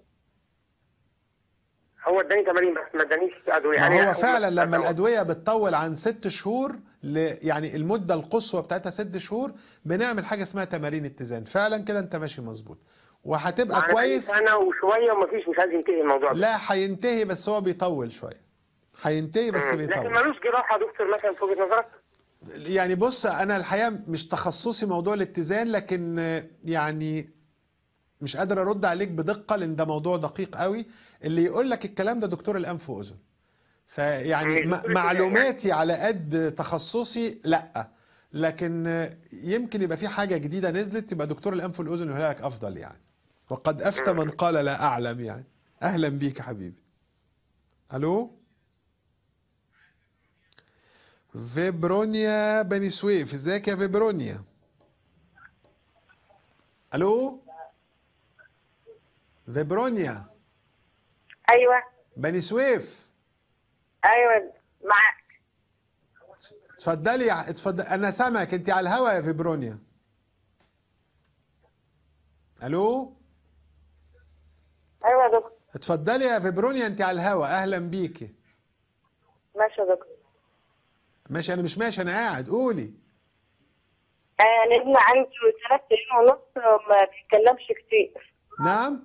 هو اداني تمارين بس ما ادانيش ادويه ما يعني هو فعلا لما دواء. الادويه بتطول عن ست شهور ل يعني المده القصوى بتاعتها ست شهور بنعمل حاجه اسمها تمارين اتزان فعلا كده انت ماشي مظبوط وهتبقى يعني بقالي كويس سنه وشويه ومفيش مش عايز ينتهي الموضوع ده لا هينتهي بس هو بيطول شويه هينتهي بس مم. لكن بيطول ملوش جراحه يا دكتور مثلا في وجهه نظرك يعني بص انا الحقيقه مش تخصصي موضوع الاتزان لكن آه، يعني مش قادر ارد عليك بدقه لان ده موضوع دقيق قوي اللي يقول لك الكلام ده دكتور الانف واذن فيعني مم. م- معلوماتي على قد تخصصي لا لكن آه، يمكن يبقى في حاجه جديده نزلت يبقى دكتور الانف والاذن يقول لك افضل يعني وقد افتى من قال لا اعلم يعني اهلا بيك يا حبيبي الو فيبرونيا بني سويف ازيك يا فيبرونيا الو فيبرونيا ايوه بني سويف ايوه معاك اتفضلي ع- اتفضل انا سامعك انت على الهوا يا فيبرونيا الو ايوه يا دكتور اتفضلي يا فيبرونيا انت على الهوا اهلا بيكي ماشي يا دكتور ماشي انا مش ماشي انا قاعد قولي انا ابني عنده ثلاث سنين ونص ما بيتكلمش كتير نعم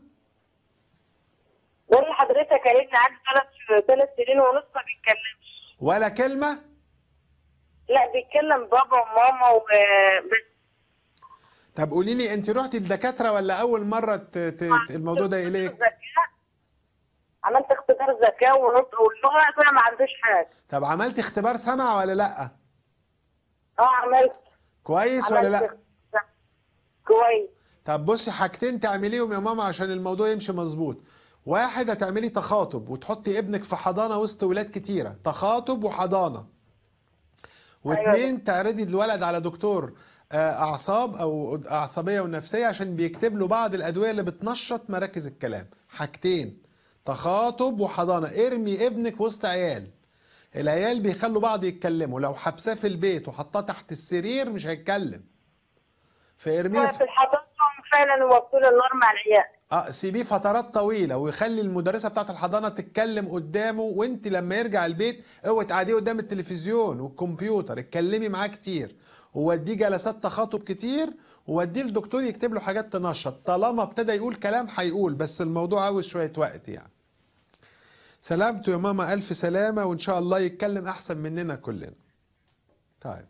بقول لحضرتك انا ابني عنده ثلاث ثلاث سنين ونص ما بيتكلمش ولا كلمه لا بيتكلم بابا وماما وبس طب قولي لي انت رحتي لدكاتره ولا اول مره ت... ت... الموضوع ده اليك ذكاء عملت اختبار ذكاء ونطق واللغه طلع ما عندوش حاجه طب عملتي اختبار سمع ولا لا اه عملت كويس ولا عملت لا اختبار. كويس طب بصي حاجتين تعمليهم يا ماما عشان الموضوع يمشي مظبوط واحد هتعملي تخاطب وتحطي ابنك في حضانه وسط ولاد كتيره تخاطب وحضانه واتنين تعرضي الولد على دكتور آه، اعصاب او عصبيه ونفسيه عشان بيكتب له بعض الادويه اللي بتنشط مراكز الكلام حاجتين تخاطب وحضانه ارمي ابنك وسط عيال العيال بيخلوا بعض يتكلموا لو حبساه في البيت وحطاه تحت السرير مش هيتكلم فارميه في في الحضانة فعلا وصول النار مع العيال اه سيبيه فترات طويله ويخلي المدرسه بتاعت الحضانه تتكلم قدامه وانت لما يرجع البيت اوعي تقعديه قدام التلفزيون والكمبيوتر اتكلمي معاه كتير ووديه جلسات تخاطب كتير ووديه لدكتور يكتب له حاجات تنشط طالما ابتدى يقول كلام هيقول بس الموضوع عاوز شويه وقت يعني سلامته يا ماما الف سلامه وان شاء الله يتكلم احسن مننا كلنا طيب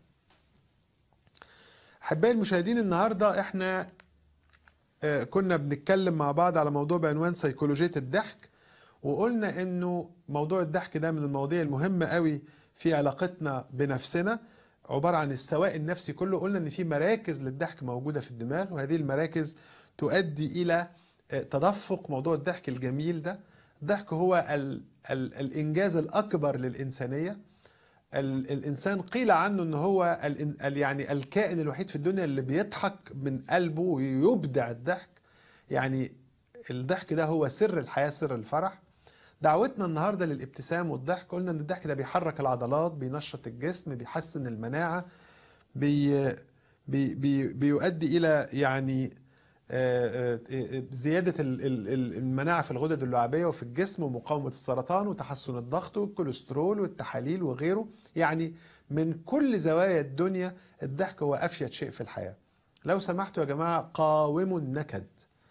احبائي المشاهدين النهارده احنا آه، كنا بنتكلم مع بعض على موضوع بعنوان سيكولوجية الضحك وقلنا انه موضوع الضحك ده من المواضيع المهمة قوي في علاقتنا بنفسنا عبارة عن السواء النفسي كله قلنا ان في مراكز للضحك موجودة في الدماغ وهذه المراكز تؤدي الى آه، تدفق موضوع الضحك الجميل ده الضحك هو ال ال الانجاز الاكبر للانسانيه ال الانسان قيل عنه ان هو ال ال يعني الكائن الوحيد في الدنيا اللي بيضحك من قلبه ويبدع الضحك يعني الضحك ده هو سر الحياه سر الفرح دعوتنا النهارده للابتسام والضحك قلنا ان الضحك ده بيحرك العضلات بينشط الجسم بيحسن المناعه بي بي بي بيؤدي الى يعني آه، آه، زيادة ال- ال- ال- المناعة في الغدد اللعابية وفي الجسم ومقاومة السرطان وتحسن الضغط والكوليسترول والتحاليل وغيره يعني من كل زوايا الدنيا الضحك هو أفيد شيء في الحياة لو سمحتوا يا جماعة قاوموا النكد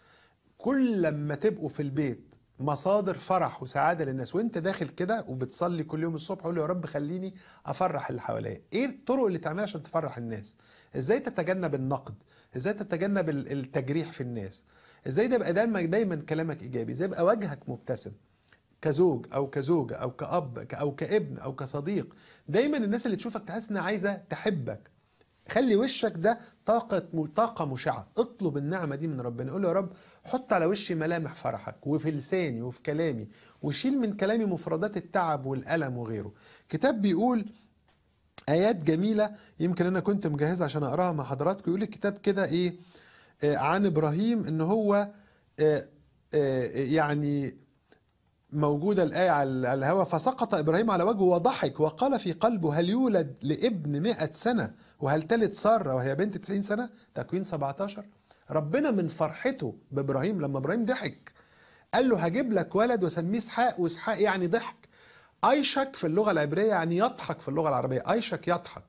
كل لما تبقوا في البيت مصادر فرح وسعادة للناس وانت داخل كده وبتصلي كل يوم الصبح قول له يا رب خليني افرح اللي حواليا ايه الطرق اللي تعملها عشان تفرح الناس ازاي تتجنب النقد ازاي تتجنب ال- التجريح في الناس ازاي ده يبقى دايما دايما كلامك ايجابي ازاي يبقى وجهك مبتسم كزوج او كزوجه او كاب ك- او كابن او كصديق دايما الناس اللي تشوفك تحس انها عايزه تحبك خلي وشك ده طاقة طاقة مشعة اطلب النعمة دي من ربنا قول له يا رب حط على وشي ملامح فرحك وفي لساني وفي كلامي وشيل من كلامي مفردات التعب والألم وغيره كتاب بيقول آيات جميلة يمكن أنا كنت مجهزها عشان أقراها مع حضراتكم يقول الكتاب كده إيه آه عن إبراهيم إن هو آه آه يعني موجودة الآية على على الهوى فسقط إبراهيم على وجهه وضحك وقال في قلبه هل يولد لابن مئة سنة وهل تلد سارة وهي بنت 90 سنة تكوين 17 ربنا من فرحته بإبراهيم لما إبراهيم ضحك قال له هجيب لك ولد وسميه إسحاق وإسحاق يعني ضحك أيشك في اللغة العبرية يعني يضحك في اللغة العربية أيشك يضحك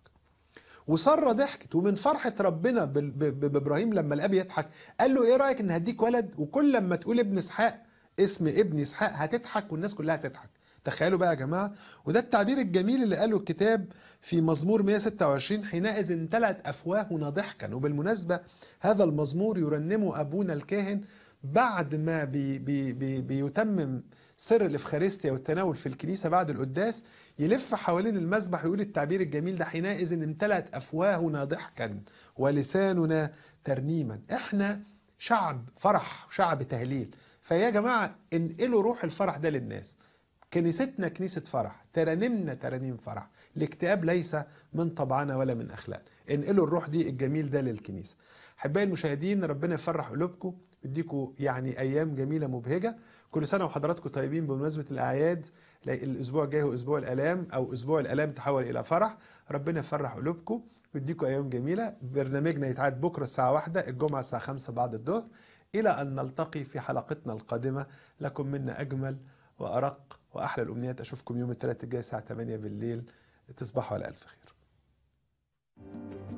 وساره ضحكت ومن فرحه ربنا بال- ب- ب- بابراهيم لما الاب يضحك قال له ايه رايك ان هديك ولد وكل لما تقول ابن اسحاق اسم ابن اسحاق هتضحك والناس كلها هتضحك تخيلوا بقى يا جماعه وده التعبير الجميل اللي قاله الكتاب في مزمور 126 حينئذ امتلأت افواهنا ضحكا وبالمناسبه هذا المزمور يرنمه ابونا الكاهن بعد ما بي بي بي بيتمم سر الافخارستيا والتناول في الكنيسه بعد القداس يلف حوالين المذبح ويقول التعبير الجميل ده حينئذ امتلأت افواهنا ضحكا ولساننا ترنيما احنا شعب فرح وشعب تهليل فيا جماعه انقلوا روح الفرح ده للناس كنيستنا كنيسة فرح ترانيمنا ترانيم فرح الاكتئاب ليس من طبعنا ولا من أخلاق انقلوا الروح دي الجميل ده للكنيسة أحبائي المشاهدين ربنا يفرح قلوبكم يديكم يعني أيام جميلة مبهجة كل سنة وحضراتكم طيبين بمناسبة الأعياد لا- الأسبوع الجاي هو أسبوع الآلام أو أسبوع الآلام تحول إلى فرح ربنا يفرح قلوبكم ويديكم أيام جميلة برنامجنا يتعاد بكرة الساعة واحدة الجمعة الساعة خمسة بعد الظهر إلى أن نلتقي في حلقتنا القادمة لكم منا أجمل وأرق وأحلى الأمنيات أشوفكم يوم الثلاث الجاي الساعة 8 بالليل تصبحوا على ألف خير